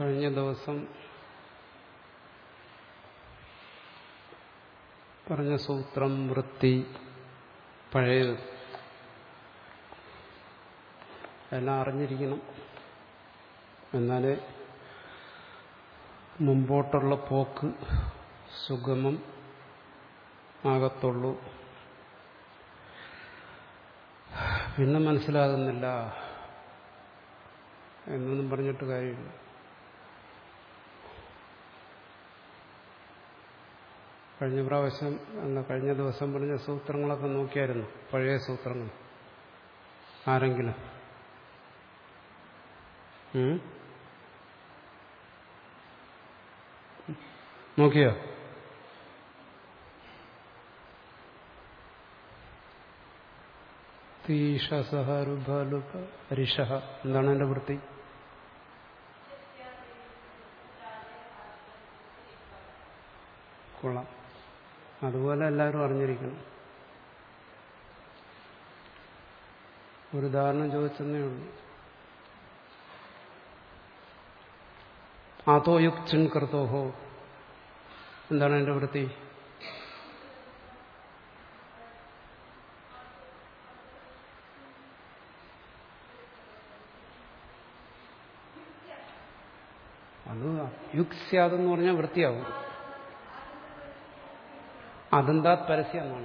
കഴിഞ്ഞ ദിവസം പറഞ്ഞ സൂത്രം വൃത്തി പഴയത് എല്ലാം അറിഞ്ഞിരിക്കണം എന്നാലേ മുമ്പോട്ടുള്ള പോക്ക് സുഗമം ആകത്തുള്ളൂ പിന്നെ മനസ്സിലാകുന്നില്ല എന്നൊന്നും പറഞ്ഞിട്ട് കാര്യമില്ല കഴിഞ്ഞ പ്രാവശ്യം അല്ല കഴിഞ്ഞ ദിവസം പറഞ്ഞ സൂത്രങ്ങളൊക്കെ നോക്കിയായിരുന്നു പഴയ സൂത്രങ്ങൾ ആരെങ്കിലും ഉം? നോക്കിയോ തീഷസഹ രുഭലുപ രിഷഹ എന്താണ് എന്റെ വൃത്തി കൊള്ളാം അതുപോലെ എല്ലാവരും അറിഞ്ഞിരിക്കണം ഒരു ഉദാഹരണം ചോദിച്ചെന്നേ ഉള്ളൂ ആതോ യുക് ചിൻ കൃതോഹോ എന്താണ് എന്റെ വൃത്തി അത് യുക്സ്യാതെന്ന് പറഞ്ഞാൽ വൃത്തിയാവും അദന്താത് പരസ്യം എന്നാണ്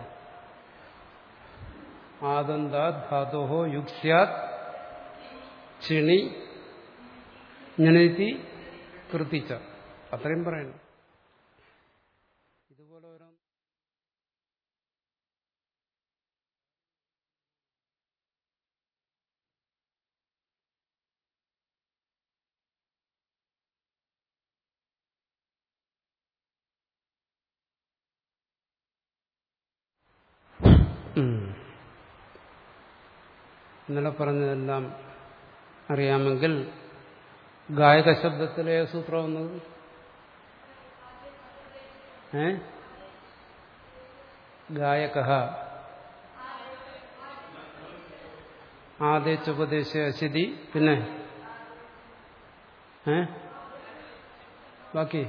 ആദന്താത് ധാതോഹോ യുക്സ്യാത് ചിണി ഞെത്തി കൃത്തിച്ച അത്രയും പറയണം ഇതുപോലെ ഓരോ ഇന്നലെ പറഞ്ഞതെല്ലാം അറിയാമെങ്കിൽ ഗായക ശബ്ദത്തിലെ സൂത്രം വന്നത് ഏ ഗായക ആദേശോപദേശ അശിതി പിന്നെ ഏ ബാക്കി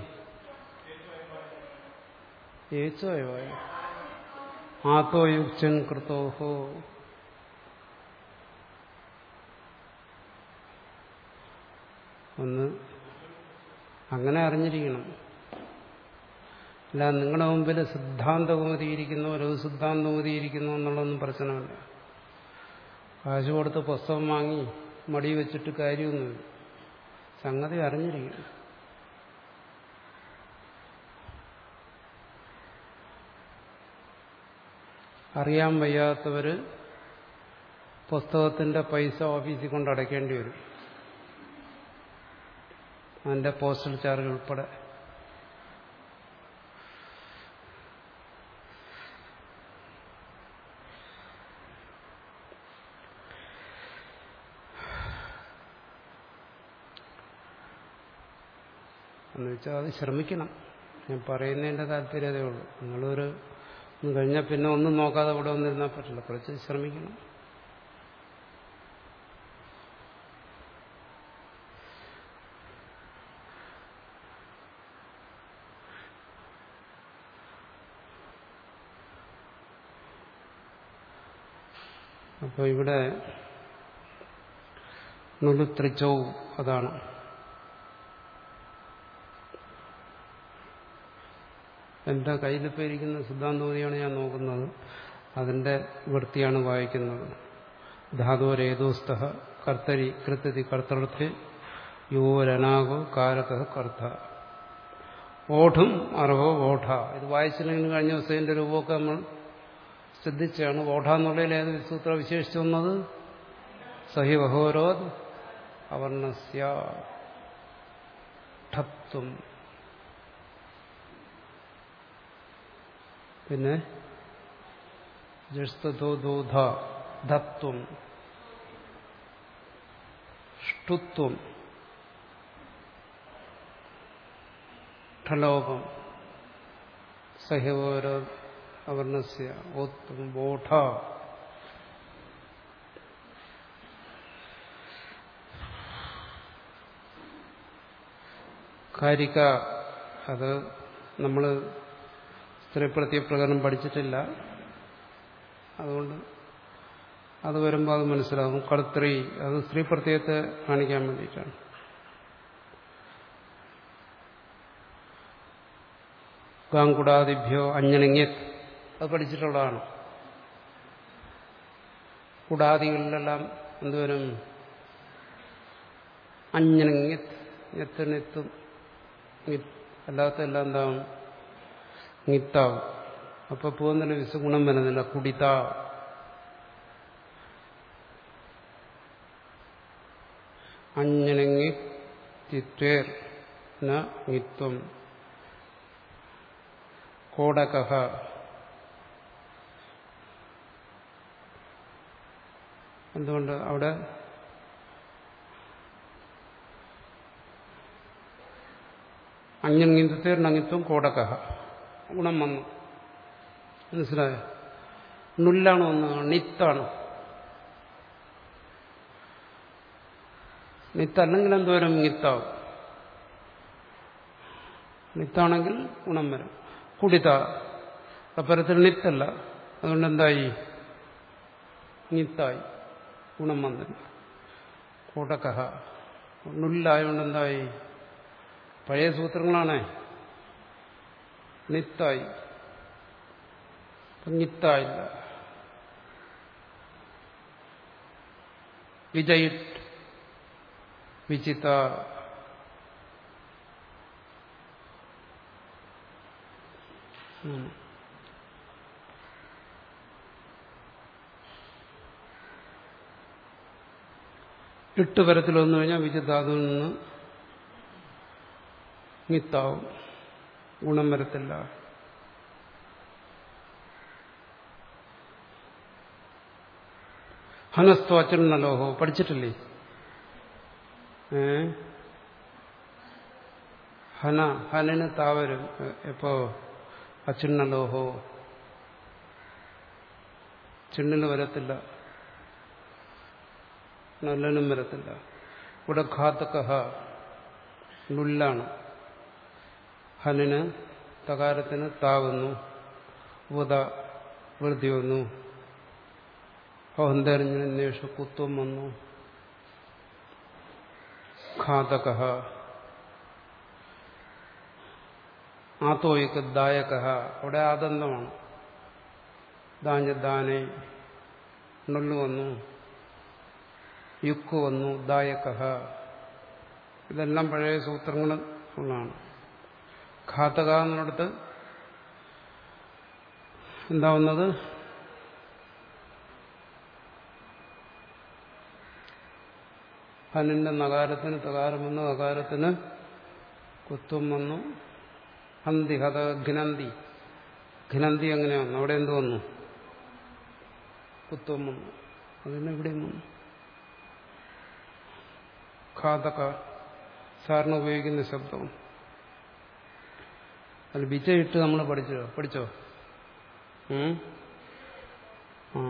ഏച്ചോയോ ആത്തോ യുക്ചൻ കൃതോഹോ ഒന്ന് അങ്ങനെ അറിഞ്ഞിരിക്കണം അല്ല നിങ്ങളുടെ മുമ്പിൽ സിദ്ധാന്തകൗമുദിയിരിക്കുന്നു ഒരു സിദ്ധാന്തകൗമുദിയിരിക്കുന്നു എന്നുള്ളതൊന്നും പ്രശ്നമല്ല കാശ് കൊടുത്ത് പുസ്തകം വാങ്ങി മടി വെച്ചിട്ട് കാര്യമൊന്നുമില്ല സംഗതി അറിഞ്ഞിരിക്കണം അറിയാൻ വയ്യാത്തവര് പുസ്തകത്തിന്റെ പൈസ ഓഫീസിൽ കൊണ്ട് അടയ്ക്കേണ്ടി വരും അതിന്റെ പോസ്റ്റൽ ചാർജ് ഉൾപ്പെടെ എന്ന് വെച്ചാൽ അത് ശ്രമിക്കണം ഞാൻ പറയുന്നതിന്റെ താല്പര്യമതേ ഉള്ളൂ നിങ്ങളൊരു ഒന്ന് കഴിഞ്ഞാൽ പിന്നെ ഒന്നും നോക്കാതെ ഇവിടെ വന്നിരുന്നാൽ പറ്റില്ല കുറച്ച് ശ്രമിക്കണം അപ്പോൾ ഇവിടെ നുലുത്രിച്ചോ അതാണ് എന്റെ കയ്യിലിപ്പോൾ ഇരിക്കുന്ന സിദ്ധാന്തോതിയാണ് ഞാൻ നോക്കുന്നത് അതിന്റെ വൃത്തിയാണ് വായിക്കുന്നത് ധാതോരേതോസ്ത കർത്തരി കൃത്യതി കർത്തർത്ഥ യോരനാഗോ കാരക കർത്ത ഓഠും അർഹോ ഓഠ ഇത് വായിച്ചില്ലെങ്കിൽ കഴിഞ്ഞ ദിവസത്തിന്റെ രൂപമൊക്കെ നമ്മൾ ശ്രദ്ധിച്ചാണ് ഓഠ എന്നുള്ളതിൽ ഏത് സൂത്ര വിശേഷിച്ചു വന്നത് സഹി ബഹോരോത് അവർണസ്യ ഠത്വം പിന്നെ ജസ്തോധ ധത്വം ഷ്ടുത്വം ഠലോപം സഹ്യവോരോ അവർണസ്യ ഓത്വം ബോധ കാരിക അത് നമ്മൾ സ്ത്രീപ്രത്യ പ്രകരണം പഠിച്ചിട്ടില്ല അതുകൊണ്ട് അത് വരുമ്പോൾ അത് മനസ്സിലാകും കർത്തൃ അത് സ്ത്രീ പ്രത്യയത്തെ കാണിക്കാൻ വേണ്ടിയിട്ടാണ് ഗാങ്കുടാദിഭ്യോ അഞ്ഞണങ്ങിയത് അത് പഠിച്ചിട്ടുള്ളതാണ് കുടാദികളിലെല്ലാം എന്തുവരും അഞ്ഞണങ്ങിയത് ഞെത്തിനെത്തും അല്ലാത്ത എല്ലാം എന്താവുംങ്ങിത്താവും അപ്പൊ പോകുന്നില്ല വിസ് ഗുണം വരുന്നില്ല കുടിത അഞ്ഞണങ്ങി ചിത്വേർ നിത്വം കോടകഹ എന്തുകൊണ്ട് അവിടെ അഞ്ഞങ്ങിത്തീർണങ്ങിത്വം കോടകഹ ഗുണം വന്നു മനസ്സിലായോ നുല്ലാണ് ഒന്ന് നിത്താണ് നിത്തല്ലെങ്കിൽ എന്തോരം നിത്താവും നിത്താണെങ്കിൽ ഗുണം വരും കുടിത അപ്പുറത്തിൽ നിത്തല്ല അതുകൊണ്ട് എന്തായി നിത്തായി ഗുണം വന്നില്ല കൂടക്കഹ നുല്ലായോണ്ട് എന്തായി പഴയ സൂത്രങ്ങളാണേ നിത്തായി നിത്തായില്ല വിജയിട്ട് വിചിത ഇട്ട് പരത്തിൽ വന്നു കഴിഞ്ഞാൽ വിചിതാതുവിൽ നിന്ന് മിത്താവും ഗുണം വരത്തില്ല ഹനസ്തു അച്ഛനലോഹോ പഠിച്ചിട്ടില്ലേ ഏ ഹന ഹനന് താവരും എപ്പോ അച്ഛനലോഹോ ചിണ്ണിന് വരത്തില്ല നല്ലനും വരത്തില്ല ഇവിടെ ഘാതകഹ നുല്ലാണ് ഹനിന് തകാരത്തിന് താവുന്നു ഉദ വൃദ്ധി വന്നു ഹോന്തരിഞ്ഞേഷ കുത്വം വന്നു ഘാതക ആത്തോയിക്ക് ദായക അവിടെ ആദന്തമാണ് ദാഞ്ഞദാനെ നുള്ളു വന്നു യുക്ക് വന്നു ദായക ഇതെല്ലാം പഴയ സൂത്രങ്ങൾ ഉള്ളതാണ് ഘാതക എന്നിടത്ത് എന്താവുന്നത് ഹനിന്റെ നകാരത്തിന് തകാരം വന്നു അകാരത്തിന് കുത്തും വന്നു ഹന്തി ഹത ഘിനന്തി ഘിനന്തി എങ്ങനെ വന്നു അവിടെ എന്ത് വന്നു കുത്തും വന്നു അതിന് ഇവിടെയും വന്നു ഘാതക സാറിന് ഉപയോഗിക്കുന്ന ശബ്ദം അതിൽ ബിജയിട്ട് നമ്മൾ പഠിച്ചോ പഠിച്ചോ ആ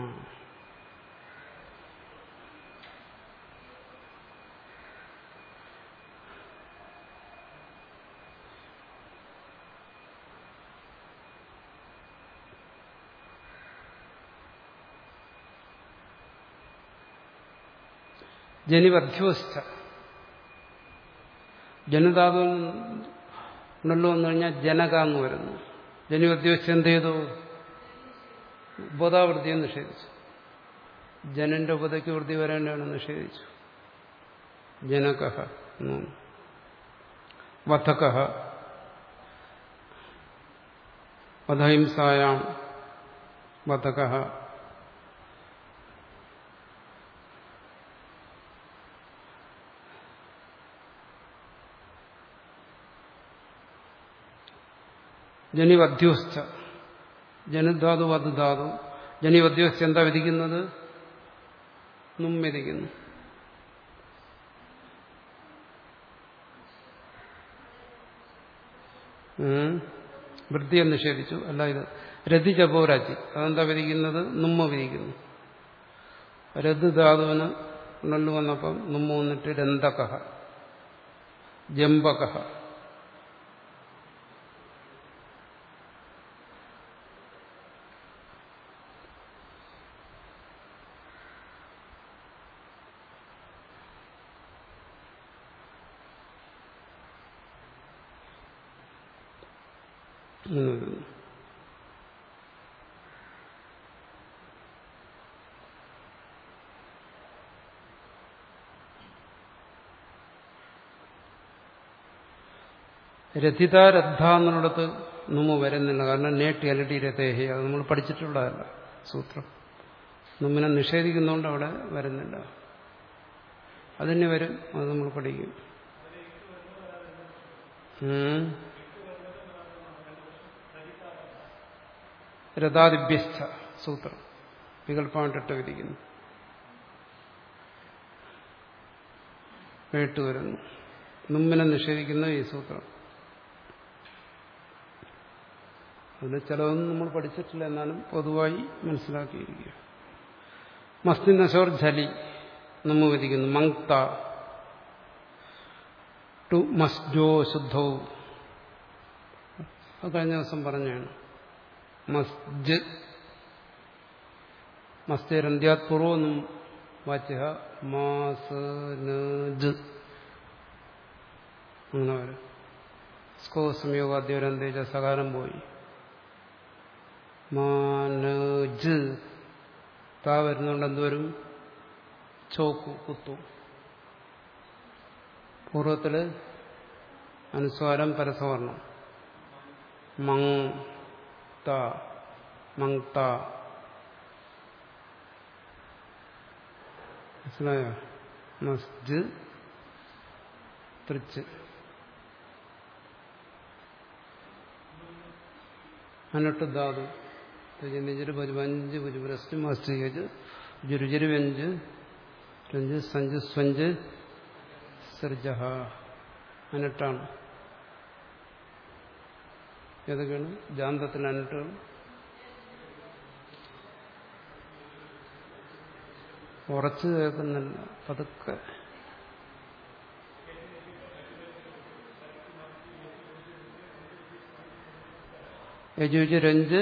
ജനിവധ്യോസ്ഥ ജനതാതു ഉണ്ടല്ലോ എന്ന് കഴിഞ്ഞാൽ ജനക എന്ന് വരുന്നു ജനിവധ്യോസ്ഥ എന്ത് ചെയ്തു ഉപതാവൃത്തിയെ നിഷേധിച്ചു ജനന്റെ ഉപതയ്ക്ക് വൃത്തി വരേണ്ടതാണ് നിഷേധിച്ചു ജനക വധക വധഹിംസായാം വധക ജനിവധ്യോസ്ഥ ജനധാതു വധധാതു ജനിവധ്യോസ്ഥ എന്താ വിധിക്കുന്നത് നും വിധിക്കുന്നു വൃത്തിയെ നിഷേധിച്ചു അല്ല ഇത് രതി ജപോരാജി അതെന്താ വിധിക്കുന്നത് നുമ്മ വിധിക്കുന്നു രത് ധാതുവിന് ഉണല്ലു വന്നപ്പം നുമ്മ വന്നിട്ട് രന്തക ജമ്പക അങ്ങനെ വരുന്നു രഥിത രഥ എന്നുള്ളിടത്ത് നുമ്മ വരുന്നില്ല കാരണം നേട്ടി അലട്ടി രഥേഹി അത് നമ്മൾ പഠിച്ചിട്ടുള്ളതല്ല സൂത്രം നുമ്മിനെ നിഷേധിക്കുന്നതുകൊണ്ട് അവിടെ വരുന്നില്ല അതിന് വരും അത് നമ്മൾ പഠിക്കും ഉം. രഥാദിഭ്യസ്ഥ സൂത്രം വികല്പമായിട്ടിട്ട് വിധിക്കുന്നു വേട്ട് വരുന്നു നുമ്മിനെ നിഷേധിക്കുന്ന ഈ സൂത്രം അതിൽ ചിലതൊന്നും നമ്മൾ പഠിച്ചിട്ടില്ല എന്നാലും പൊതുവായി മനസ്സിലാക്കിയിരിക്കുക മസ്തി നശോർ ഝലി നമ്മ വിധിക്കുന്നു മങ്ത ടു മസ്ജോ ശുദ്ധവും അത് കഴിഞ്ഞ ദിവസം പറഞ്ഞാണ് മസ്ജ് മസ്തിരന്ത്യാത് പൂർവ്വം വാച്യ മാസനജ് അങ്ങനെ വരും സ്കോ സംയോഗാദ്യോരന്തേജ സകാരം പോയി മാനജ് താ വരുന്നുണ്ട് എന്തുവരും ചോക്കു കുത്തു പൂർവത്തില് അനുസ്വാരം പരസവർണം മങ് ത മങ് ത മനസ്സിലായോ മസ്ജ് തൃച്ച് അനട്ട് ധാതു നിജര് പതിപഞ്ച് പുരുപുരസ്റ്റ് മസ്തികജ് ജുരുജര് വ്യഞ്ച് രഞ്ച് സഞ്ച് സ്വഞ്ച് സൃജ അനട്ടാണ് ഏതൊക്കെയാണ് ജാന്തത്തിൽ അനട്ടുകൾ ഉറച്ചു കേൾക്കുന്നില്ല പതുക്കെ യജുജ് രഞ്ച്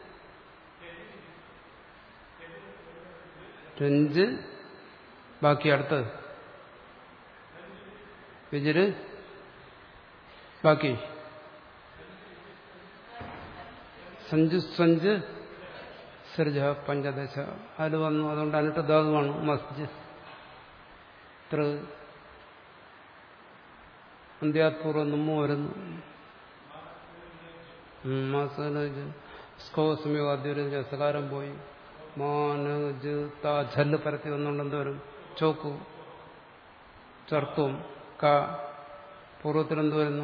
രഞ്ച് ബാക്കി അടുത്തത് യജുര് ബാക്കി സഞ്ചു സഞ്ച് സൃജ പഞ്ചദശ അതിൽ വന്നു അതുകൊണ്ട് അനിട്ട് ധാതുവാണ് മസ്ജ് തൃ അന്ത്യാത്പൂർവ്വം നമ്മ വരുന്നു സ്കോ സമീപാദ്യ സകാരം പോയി മാനജ് താ ഝല്ല് പരത്തി വന്നുകൊണ്ട് എന്ത് വരും ചോക്കു ചർത്തും ക പൂർവ്വത്തിൽ എന്ത് വരുന്നു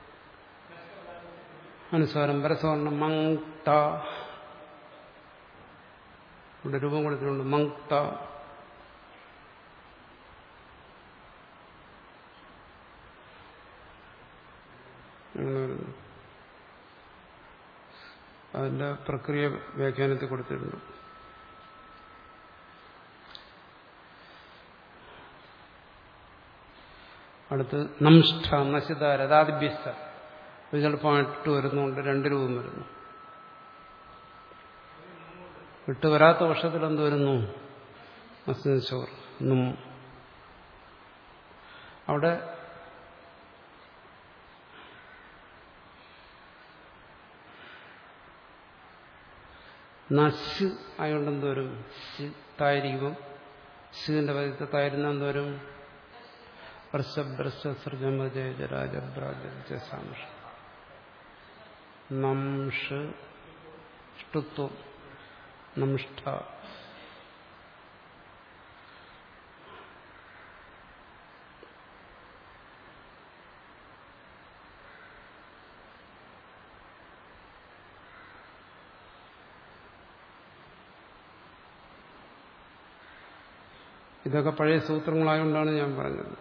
അനുസ്വാരം പരസ്വർണ്ണം മങ് ത ഇവിടെ രൂപം കൊടുത്തിട്ടുണ്ട് മങ് ത അങ്ങനെ വരുന്നു അതിന്റെ പ്രക്രിയ വ്യാഖ്യാനത്തിൽ കൊടുത്തിട്ടുണ്ട് അടുത്ത് നംഷ്ഠ നശിത രഥാദിഭ്യസ്ഥ വികല്പമായിട്ട് വരുന്നുണ്ട് രണ്ട് രൂപം വരുന്നു വിട്ടു വരാത്ത വർഷത്തിൽ എന്ത് വരുന്നു ചോർ നും അവിടെ നശ് ആയതുകൊണ്ട് എന്തോരും തായിരിക്കുമ്പം ശിവന്റെ പദത്തെ തായിരുന്ന എന്തോരും ബ്രസ്സബ്രസ്സൃജമജരാജബ്രാജസാംഷ നംഷ് ഷ്ടുത്വം നംഷ്ഠ ഇതൊക്കെ പഴയ സൂത്രങ്ങളായതുകൊണ്ടാണ് ഞാൻ പറഞ്ഞത്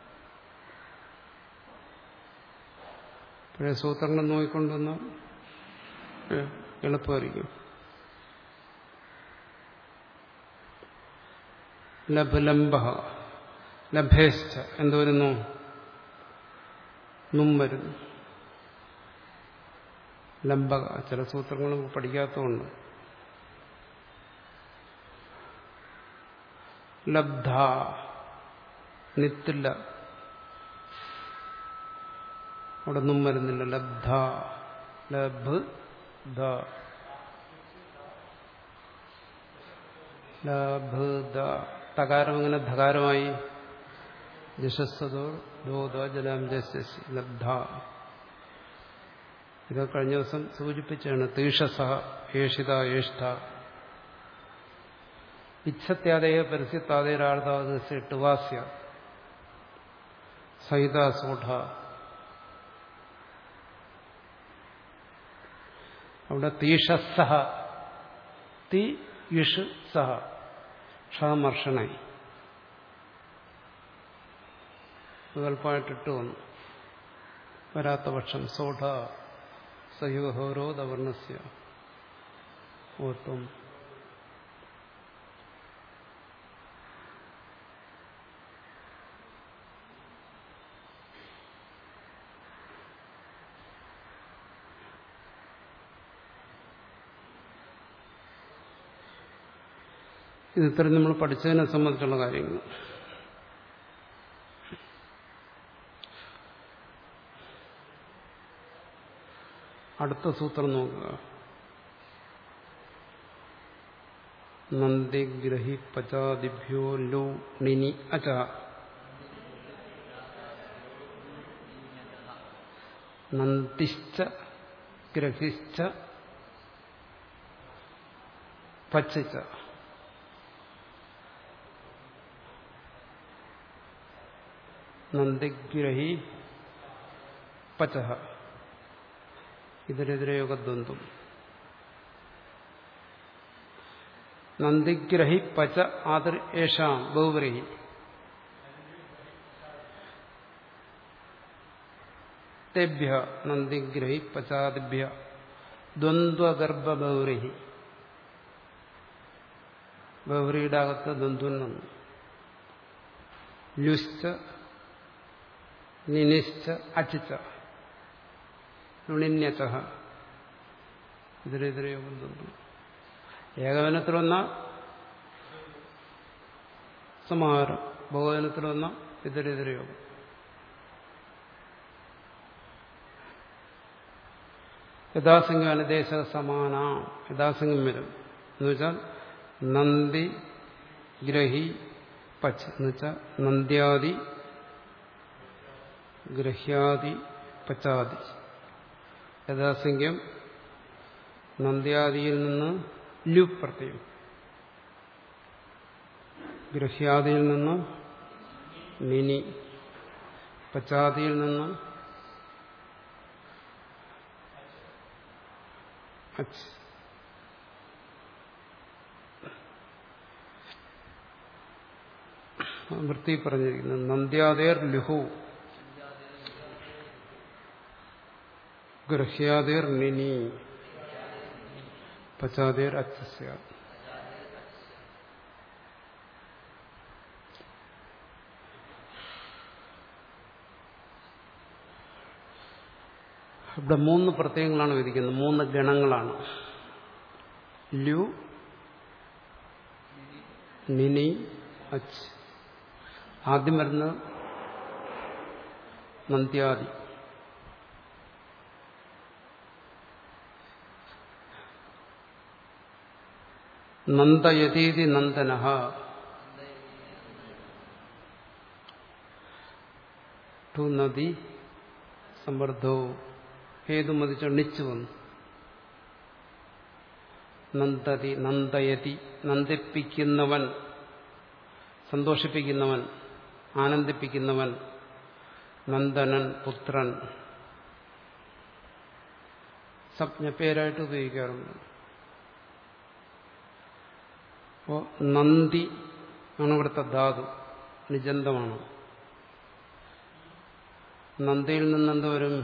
പഴയ സൂത്രങ്ങൾ നോക്കിക്കൊണ്ടൊന്ന് എളുപ്പമായിരിക്കും ലഭലംബ ലഭേശ്ച എന്ത് വരുന്നു നും വരുന്നു ലംബക ചില സൂത്രങ്ങൾ പഠിക്കാത്തതുകൊണ്ട് ലബ്ധ നിത്തില്ല അവിടെ നിന്നും വരുന്നില്ല ലബ്ധ ലഭ് ദ ലഭ് ദ തകാരം അങ്ങനെ ധകാരമായി ജശസ്സതോ ദോദ ജലം ജസ്യസി ലബ്ധ ഇത് കഴിഞ്ഞ ദിവസം സൂചിപ്പിച്ചാണ് തീഷസ ഏഷിത ഏഷ്ഠ ഇച്ഛത്യാദയ പരസ്യത്താതേരാർദ്ധാത് ടുവാസ്യ സഹിത സൂഢ അവിടെ തീഷസഹ തി ഇഷ് സഹ ക്ഷമർഷണായി വികല്പമായിട്ടിട്ട് വന്നു വരാത്ത പക്ഷം സോഢ സയുഹോരോദവർണസ്യ ഓത്വം ഇത് ഇത്രയും നമ്മൾ പഠിച്ചതിനെ സംബന്ധിച്ചുള്ള കാര്യങ്ങൾ അടുത്ത സൂത്രം നോക്കുക നന്ദിഗ്രഹി പചാദിഭ്യോ ലോ നിനി അച നന്ദിശ്ച ഗ്രഹിശ്ച പച്ചിച്ച നന്ദിഗ്രഹി പചഹ ഇതിനെതിരെ യോഗദ്വന്ദ്വം നന്ദിഗ്രഹി പച ആതിർ ഏഷാം ബഹുബ്രഹി തേഭ്യ നന്ദിഗ്രഹി പചാദിഭ്യ ദ്വന്ദ്വഗർഭ ബഹുരഹി ബഹുരിയുടെ അകത്ത് ദ്വന്ദ്വൻ വന്നു ലുശ്ച നിനിശ്ച അച്ചിച്ച ലുണിന്യച്ച ഇതിനെതിരെ യോഗം തന്നു ഏകവനത്തിൽ വന്ന സമാഹാരം ബഹുവനത്തിൽ വന്ന ഇതിനെതിരെ യോഗം യഥാസംഖ്യം അനുദേശ സമാന യഥാസംഖ്യം വരും എന്നുവെച്ചാൽ നന്ദി ഗ്രഹി പച്ച് എന്നുവെച്ചാൽ നന്ദ്യാദി ഗ്രഹ്യാദി പച്ചാദി യഥാസംഖ്യം നന്ദ്യാദിയിൽ നിന്ന് ലു പ്രത്യം ഗ്രഹ്യാദിയിൽ നിന്ന് നിനി പച്ചാദിയിൽ നിന്ന് അച്ച് വൃത്തി പറഞ്ഞിരിക്കുന്നത് നന്ദ്യാദേർ ലുഹു ഗൃഹ്യാദേർ നിനി പച്ചാദേർ അച്ഛസ്യ ഇവിടെ മൂന്ന് പ്രത്യയങ്ങളാണ് വിധിക്കുന്നത് മൂന്ന് ഗണങ്ങളാണ് ലു നിനി അച്ച് ആദ്യം വരുന്ന നന്ദ്യാദി നന്ദയതീതി നന്ദന ടു നദി സമ്മർദ്ദവും ഹേതുമതിച്ച് ണിച്ചു വന്നു നന്ദതി നന്ദയതി നന്ദിപ്പിക്കുന്നവൻ സന്തോഷിപ്പിക്കുന്നവൻ ആനന്ദിപ്പിക്കുന്നവൻ നന്ദനൻ പുത്രൻ സംജ്ഞപ്പേരായിട്ട് ഉപയോഗിക്കാറുണ്ട് അപ്പോ നന്ദി ആണ് ഇവിടുത്തെ ധാതു നിജന്തമാണ് നന്ദിയിൽ നിന്ന് എന്ത് വരും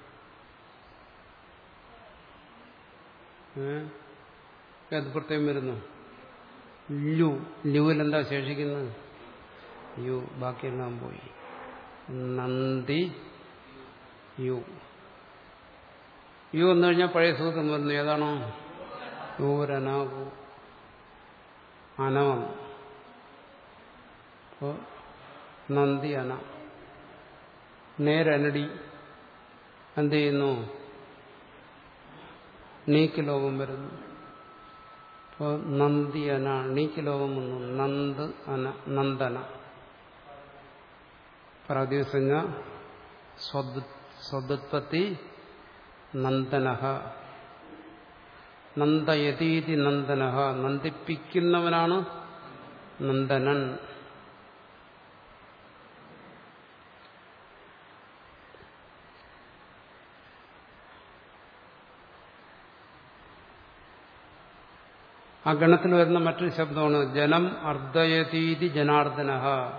ഏത് പ്രത്യേകം വരുന്നു ലു ലുവിൽ എന്താ ശേഷിക്കുന്നത് യു ബാക്കിയെല്ലാം പോയി നന്ദി യു യു എന്ന് കഴിഞ്ഞാൽ പഴയ സൂത്രം വരുന്നു ഏതാണോ യൂരനാകു അന വന്നു അപ്പോൾ നന്ദി അന നേരനടി എന്ത് ചെയ്യുന്നു നീക്ക് ലോകം വരുന്നു അപ്പോൾ നന്ദി അന നീക്ക് ലോകം വന്നു നന്ദ് അന നന്ദന പ്രാതിസഞ്ജ സ്വദുത്പത്തി നന്ദന നന്ദയതീതി നന്ദന നന്ദിപ്പിക്കുന്നവനാണ് നന്ദനൻ ആ ഗണത്തിൽ വരുന്ന മറ്റൊരു ശബ്ദമാണ് ജനം അർദ്ധയതീതി ജനാർദ്ദന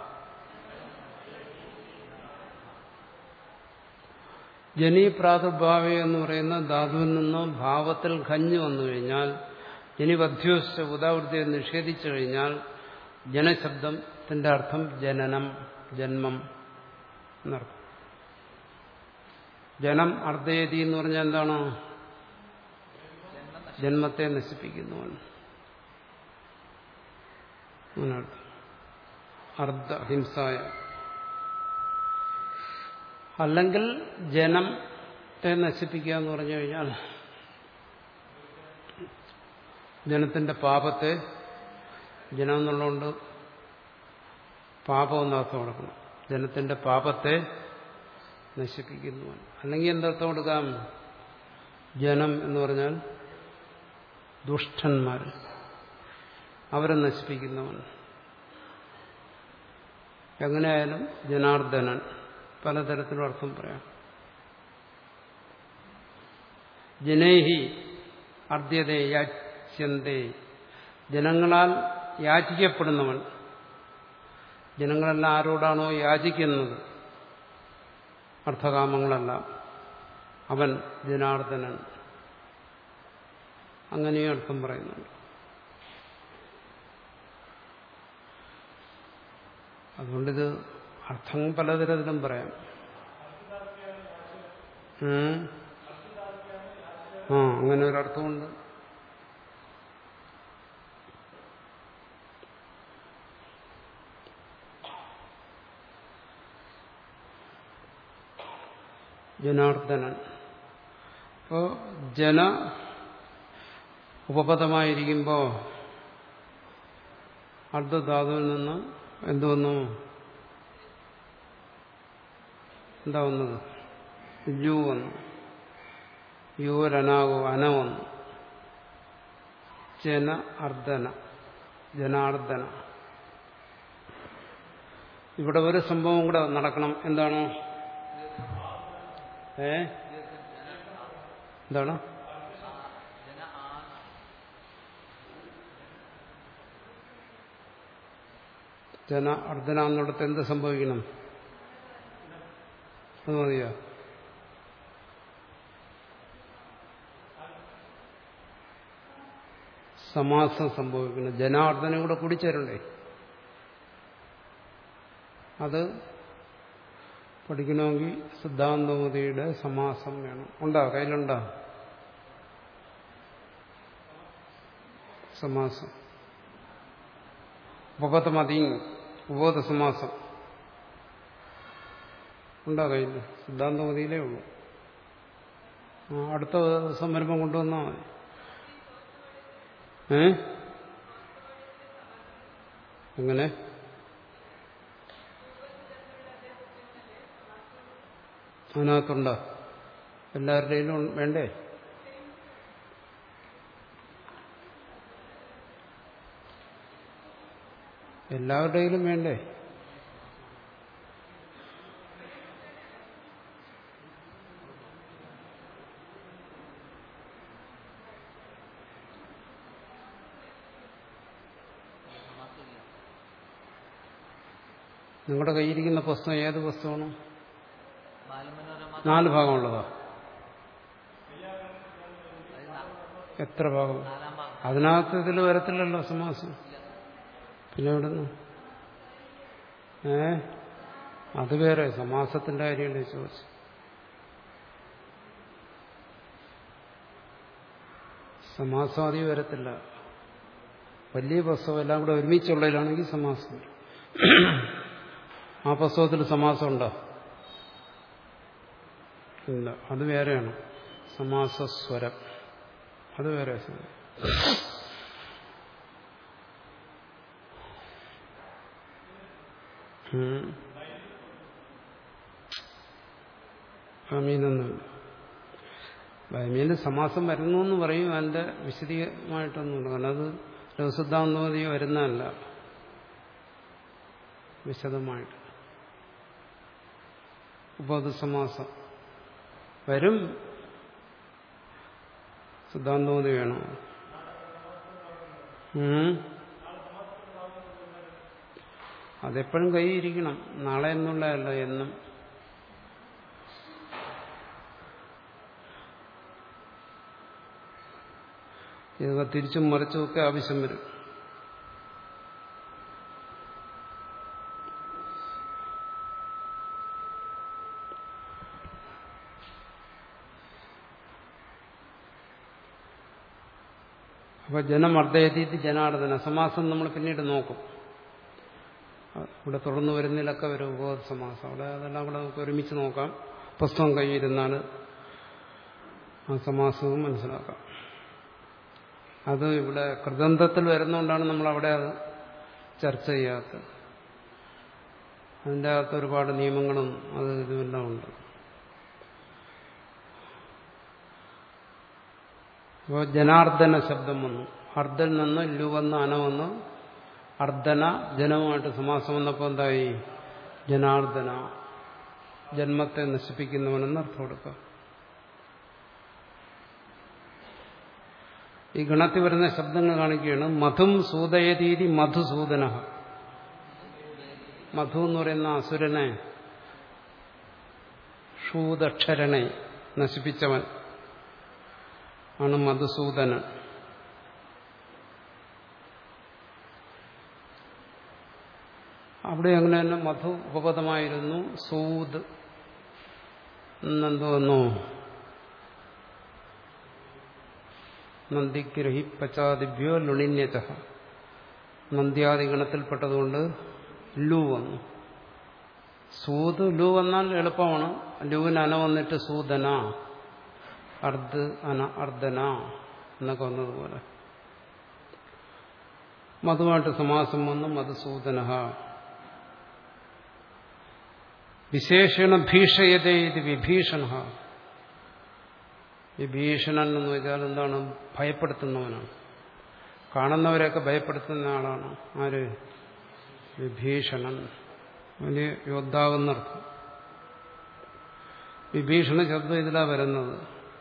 ജനീ പ്രാദുർഭാവ എന്ന് പറയുന്ന ധാതുവിൽ നിന്ന് ഭാവത്തിൽ ഖഞ്ഞു വന്നു കഴിഞ്ഞാൽ ജനി വധ്യോസ് ഉദാവൃത്തിയെ നിഷേധിച്ചു കഴിഞ്ഞാൽ ജനശബ്ദത്തിന്റെ അർത്ഥം ജനനം ജന്മം എന്നർത്ഥം ജനം അർദ്ധയതി എന്ന് പറഞ്ഞാൽ എന്താണ് ജന്മത്തെ നശിപ്പിക്കുന്നവൻ അങ്ങനർത്ഥം അർദ്ധ ഹിംസായ അല്ലെങ്കിൽ ജനത്തെ നശിപ്പിക്കുക എന്ന് പറഞ്ഞു കഴിഞ്ഞാൽ ജനത്തിന്റെ പാപത്തെ ജനം എന്നുള്ളതുകൊണ്ട് പാപം എന്നർത്ഥം കൊടുക്കണം ജനത്തിന്റെ പാപത്തെ നശിപ്പിക്കുന്നവൻ അല്ലെങ്കിൽ എന്തർത്ഥം കൊടുക്കാം ജനം എന്ന് പറഞ്ഞാൽ ദുഷ്ടന്മാർ അവരെ നശിപ്പിക്കുന്നവൻ എങ്ങനെയായാലും ജനാർദ്ദനൻ പലതരത്തിലും അർത്ഥം പറയാം ജനേഹി അർദ്ധ്യതേ യാച്യന്തേ ജനങ്ങളാൽ യാചിക്കപ്പെടുന്നവൻ ജനങ്ങളെല്ലാം ആരോടാണോ യാചിക്കുന്നത് അർത്ഥകാമങ്ങളെല്ലാം അവൻ ജനാർദ്ദനൻ അങ്ങനെയും അർത്ഥം പറയുന്നുണ്ട് അതുകൊണ്ടിത് അർത്ഥം പലതരത്തിലും പറയാം ആ അങ്ങനെ ഒരർത്ഥമുണ്ട് ജനാർദ്ദനൻ അപ്പോ ജന ഉപപദമായിരിക്കുമ്പോൾ അർദ്ധധാതുവിൽ നിന്ന് എന്തു വന്നു എന്താ വന്നത് യു വന്നു യുവരനാകോ അന വന്നു ജന അർദ്ധന ജനാർദ്ദന ഇവിടെ ഒരു സംഭവം കൂടെ നടക്കണം എന്താണ് ഏ എന്താണ് ജന അർദ്ധന എന്നിടത്ത് എന്ത് സംഭവിക്കണം അത് മതിയോ സമാസം സംഭവിക്കണം ജനാർദ്ദനം കൂടെ കുടിച്ചേരണ്ടേ അത് പഠിക്കണമെങ്കിൽ സിദ്ധാന്തമതിയുടെ സമാസം വേണം ഉണ്ടോ കയ്യിലുണ്ടോ സമാസം ഉപപതമതി ഉപബോധ സമാസം ഉണ്ടോ കയ്യിൽ സിദ്ധാന്തമതിയിലേ ഉള്ളൂ അടുത്ത ദിവസം വരുമ്പം കൊണ്ടുവന്നാൽ മതി ഏ എങ്ങനെ അതിനകത്തുണ്ടോ എല്ലാവരുടെയും വേണ്ടേ എല്ലാവരുടെയിലും വേണ്ടേ നിങ്ങളുടെ കയ്യിരിക്കുന്ന പുസ്തകം ഏത് പുസ്തകമാണ് നാല് ഭാഗമുള്ളതാ എത്ര ഭാഗം അതിനകത്ത് ഇതിൽ വരത്തില്ലല്ലോ സമാസം പിന്നെ എവിടുന്ന് ഏ അത് വേറെ സമാസത്തിന്റെ കാര്യമല്ലേ ചോദിച്ചു സമാസം അധികം വരത്തില്ല വലിയ പുസ്തകം എല്ലാം കൂടെ ഒരുമിച്ചുള്ളതിലാണെങ്കിൽ സമാസം വരും ആ പുസ്തകത്തിൽ സമാസം ഉണ്ടോ ഇല്ല അത് വേറെയാണ് സമാസസ്വരം അത് വേറെ സംഗതി. ഉം. അമീനൊന്നുമില്ല ബൈമീന് സമാസം വരുന്നു എന്ന് പറയും അതിന്റെ വിശദീയമായിട്ടൊന്നുമില്ല കാരണം അത് ലഘുസിദ്ധാന്തമതി വരുന്നതല്ല വിശദമായിട്ട് ഉപതസമാസം വരും സിദ്ധാന്തമതി വേണം ഉം. അതെപ്പോഴും കൈയിരിക്കണം നാളെ എന്നുള്ളതല്ല എന്നും ഇതൊക്കെ തിരിച്ചും മറിച്ചും ഒക്കെ ആവശ്യം വരും അപ്പൊ ജനമർദ്ദയതീതി ജനാർദ്ദന സമാസം നമ്മൾ പിന്നീട് നോക്കും ഇവിടെ തുടർന്ന് വരുന്നതിലൊക്കെ വരും ഉപബോധ സമാസം അവിടെ അതെല്ലാം കൂടെ നമുക്ക് ഒരുമിച്ച് നോക്കാം പുസ്തകം കയ്യിരുന്നാൽ ആ സമാസവും മനസ്സിലാക്കാം അത് ഇവിടെ കൃതന്ധത്തിൽ വരുന്നതുകൊണ്ടാണ് നമ്മൾ അവിടെ അത് ചർച്ച ചെയ്യാത്തത് അതിൻ്റെ അകത്ത് ഒരുപാട് നിയമങ്ങളും അത് ഇതുമെല്ലാം ഉണ്ട് അപ്പോൾ ജനാർദ്ദന ശബ്ദം വന്നു അർദ്ധൽ നിന്ന് ലു വന്ന് അന വന്ന് അർദ്ധന ജനവുമായിട്ട് സമാസം വന്നപ്പോൾ എന്തായി ജനാർദ്ദന ജന്മത്തെ നശിപ്പിക്കുന്നവനെന്ന് അർത്ഥം കൊടുക്കാം ഈ ഗണത്തിൽ വരുന്ന ശബ്ദങ്ങൾ കാണിക്കുകയാണ് മധും സൂതയതീതി മധുസൂദന മധു എന്ന് പറയുന്ന അസുരനെ ഷൂദക്ഷരനെ നശിപ്പിച്ചവൻ ആണ് മധുസൂദനൻ അവിടെ അങ്ങനെ തന്നെ മധു ഉപപദമായിരുന്നു സൂദ് എന്നെന്തോന്നു നന്ദിഗ്രഹി പച്ചാദിഭ്യോ ലുണിന്യത നന്ദ്യാദി ഗണത്തിൽപ്പെട്ടതുകൊണ്ട് ലു വന്നു സൂത് ലു വന്നാൽ എളുപ്പമാണ് ലുവിന് അന വന്നിട്ട് സൂദന അർദ്ധ അന അർദ്ധന എന്നൊക്കെ വന്നതുപോലെ മധുവായിട്ട് സമാസം വന്ന് മധുസൂദന വിശേഷണ ഭീഷയതേ ഇത് വിഭീഷണ വിഭീഷണൻ എന്ന് വെച്ചാൽ എന്താണ് ഭയപ്പെടുത്തുന്നവനാണ് കാണുന്നവരെയൊക്കെ ഭയപ്പെടുത്തുന്ന ആളാണ് ആര് വിഭീഷണൻ വലിയ യോദ്ധാവെന്നർത്ഥം വിഭീഷണ ശബ്ദം ഇതിലാ വരുന്നത്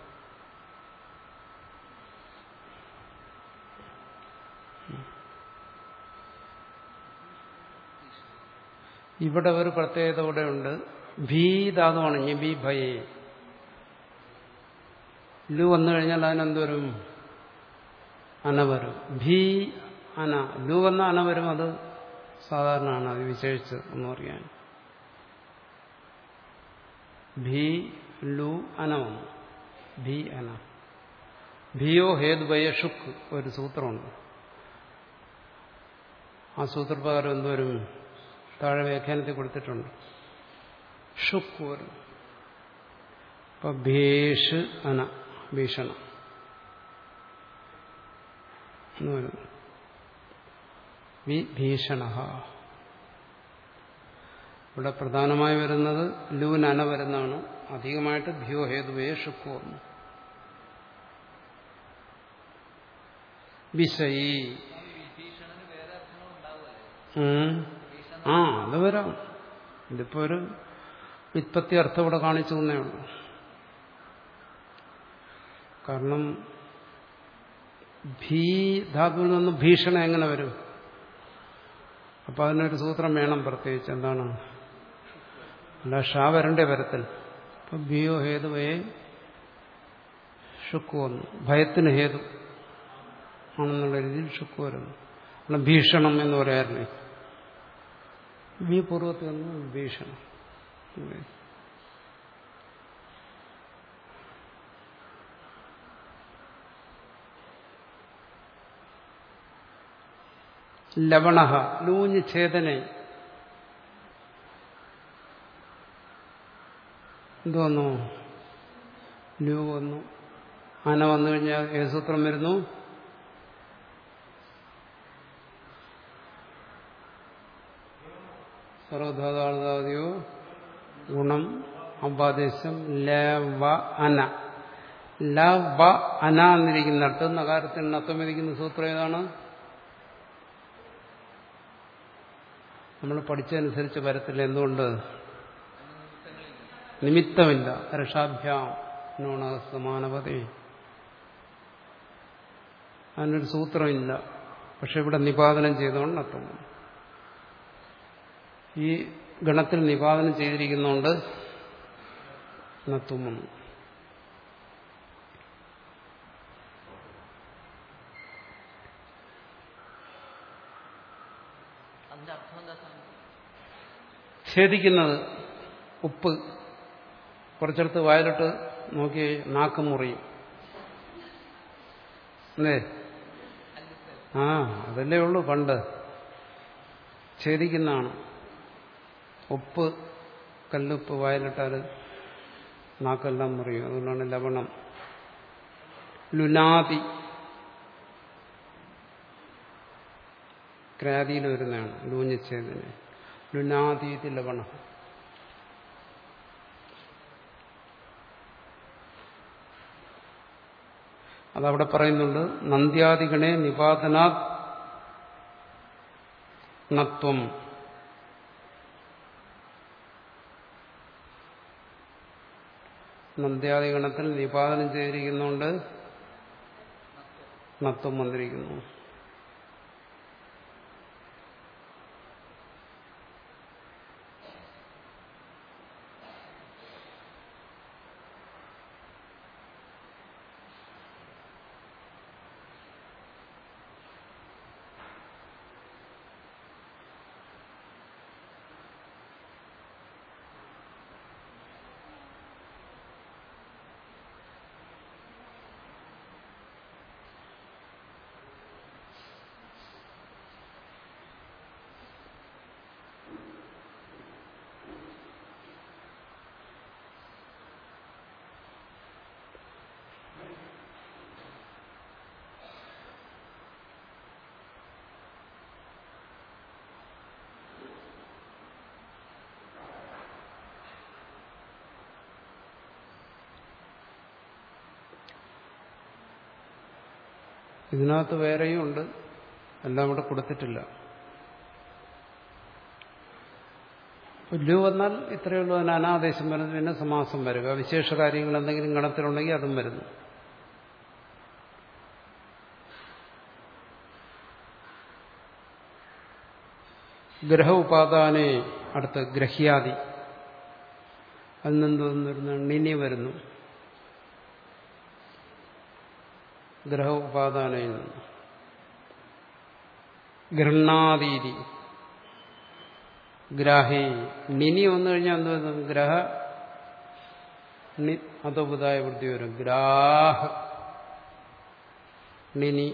ഇവിടെ ഒരു പ്രത്യേകത കൂടെ ഉണ്ട് ഭീതാതുമാണ് ഇനി ബി ഭയേ ലു വന്നു കഴിഞ്ഞാൽ അതിനെന്തോരും അന വരും ഭീ അന ലു വന്ന അന വരും അത് സാധാരണമാണ് അത് വിശേഷിച്ച് എന്ന് പറയാൻ ഭീ ലു അന വന്നു ഭീ അന ഭിയോ ഹേതുഭയ ഷുക്ക് ഒരു സൂത്രമുണ്ട് ആ സൂത്രപ്രകാരം എന്തോരും താഴെ വ്യാഖ്യാനത്തിൽ കൊടുത്തിട്ടുണ്ട് ഷുക്ക് വരും ഇപ്പൊ ഭേഷ് അന ഭീഷണ എന്ന് വരുന്നു വിഭീഷണ ഇവിടെ പ്രധാനമായി വരുന്നത് ലൂനന വരുന്നതാണ് അധികമായിട്ട് ഭ്യോ ഹേതുവേ ഷുക്ക് വന്നു വിഷയി വിഭീഷണന് വേറെ അർത്ഥങ്ങൾ ഉണ്ടാവുമല്ലേ ഉം. ആ അത് വരാം ഇതിപ്പോ ഒരു വിത്പത്തി അർത്ഥം ഇവിടെ കാണിച്ചു തന്നേ ഉള്ളൂ കാരണം ഭീ ധാതുവിൽ നിന്ന് ഭീഷണ എങ്ങനെ വരും അപ്പൊ അതിനൊരു സൂത്രം വേണം പ്രത്യേകിച്ച് എന്താണ് അല്ല ഷാ വരണ്ടേ വരത്തിൽ അപ്പൊ ഭിയോ ഹേതുവേ ഷുക്ക് വന്നു ഭയത്തിന് ഹേതു ആണെന്നുള്ള രീതിയിൽ ഷുക്ക് വരുന്നു അല്ല ഭീഷണം എന്ന് പറയാറില്ലേ ഈ പൂർവ്വത്തിൽ നിന്ന് ഭീഷണം ലവണ ലൂഞ്ഞ് ഛേദനെ എന്തു വന്നു ലൂ വന്നു അന വന്നു കഴിഞ്ഞാൽ ഏത് സൂത്രം വരുന്നു സർവധാതാളതാദിയോ ഗുണം അമ്പാദേശം ല വ അന ല വ അന എന്നിരിക്കുന്നിടത്ത് നഗാരത്തിൽ നത്വം ഇരിക്കുന്ന സൂത്രം ഏതാണ് നമ്മൾ പഠിച്ചതനുസരിച്ച് വരത്തില്ല എന്തുകൊണ്ട് നിമിത്തമില്ല രക്ഷാഭ്യാം നോണ സമാനപതി അതിനൊരു സൂത്രമില്ല പക്ഷെ ഇവിടെ നിപാതനം ചെയ്തുകൊണ്ട് നത്വം ഈ ഗണത്തിൽ നിപാതനം ചെയ്തിരിക്കുന്നതുകൊണ്ട് നത്വം വന്നു അതിന്റെ അർത്ഥം എന്താ സ്വാമി ഛേദിക്കുന്നത് ഉപ്പ് കുറച്ചെടുത്ത് വായിലിട്ട് നോക്കി നാക്ക് മുറിയും അല്ലേ ആ അതല്ലേ ഉള്ളൂ പണ്ട് ഛേദിക്കുന്നതാണ് ഉപ്പ് കല്ലുപ്പ് വായിലിട്ടാൽ നാക്കെല്ലാം മുറിയും അതുകൊണ്ടാണ് ലവണം ലുനാതി ക്രാതിയിൽ വരുന്നതാണ് ലൂഞ്ഞിച്ചേതിന് ലുനാതീതി ലവണം അതവിടെ പറയുന്നുണ്ട് നന്ദ്യാദിഗണെ നിപാതനാ നത്വം നന്ദ്യാദിഗണത്തിൽ നിപാതനം ചെയ്തിരിക്കുന്നുണ്ട് നത്വം വന്നിരിക്കുന്നു ഇതിനകത്ത് വേറെയും ഉണ്ട് എല്ലാം ഇവിടെ കൊടുത്തിട്ടില്ല ലു വന്നാൽ ഇത്രയേ ഉള്ളൂ അതിന് അനാദേശം വരുന്നു പിന്നെ സമാസം വരിക വിശേഷ കാര്യങ്ങൾ എന്തെങ്കിലും ഗണത്തിലുണ്ടെങ്കിൽ അതും വരുന്നു ഗ്രഹ ഉപാദാനെ അടുത്ത് ഗ്രഹ്യാദി അതിൽ നിന്ന് വരുന്നു നിനി വരുന്നു ഗ്രഹ ഉപാദാനയിൽ നിന്ന് ഗൃഹാദീതി ഗ്രാഹി നിനി വന്നു കഴിഞ്ഞാൽ എന്ത് വരുന്നു ഗ്രഹ അതോപതായ വൃത്തി വരും ഗ്രാഹ നിനി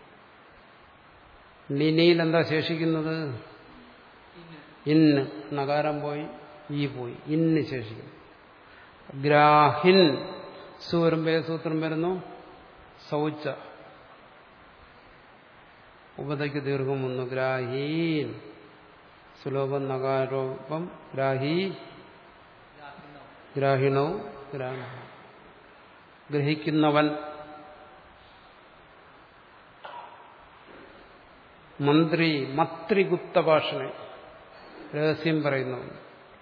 നിനിയിൽ എന്താ ശേഷിക്കുന്നത് ഇന്ന് നഗാരം പോയി ഈ പോയി ഇന്ന് ശേഷിക്കുന്നു ഗ്രാഹിൻ സു വരുമ്പോ ഏത് സൂത്രം വരുന്നു സൗച്ച ഉപതയ്ക്ക് ദീർഘം വന്നു ഗ്രാഹീൻ സുലോഭം നകാരോപം ഗ്രാഹി ഗ്രാഹിണോ ഗ്രാഹ ഗ്രഹിക്കുന്നവൻ മന്ത്രി മത്രിഗുപ്ത ഭാഷണ രഹസ്യം പറയുന്നവൻ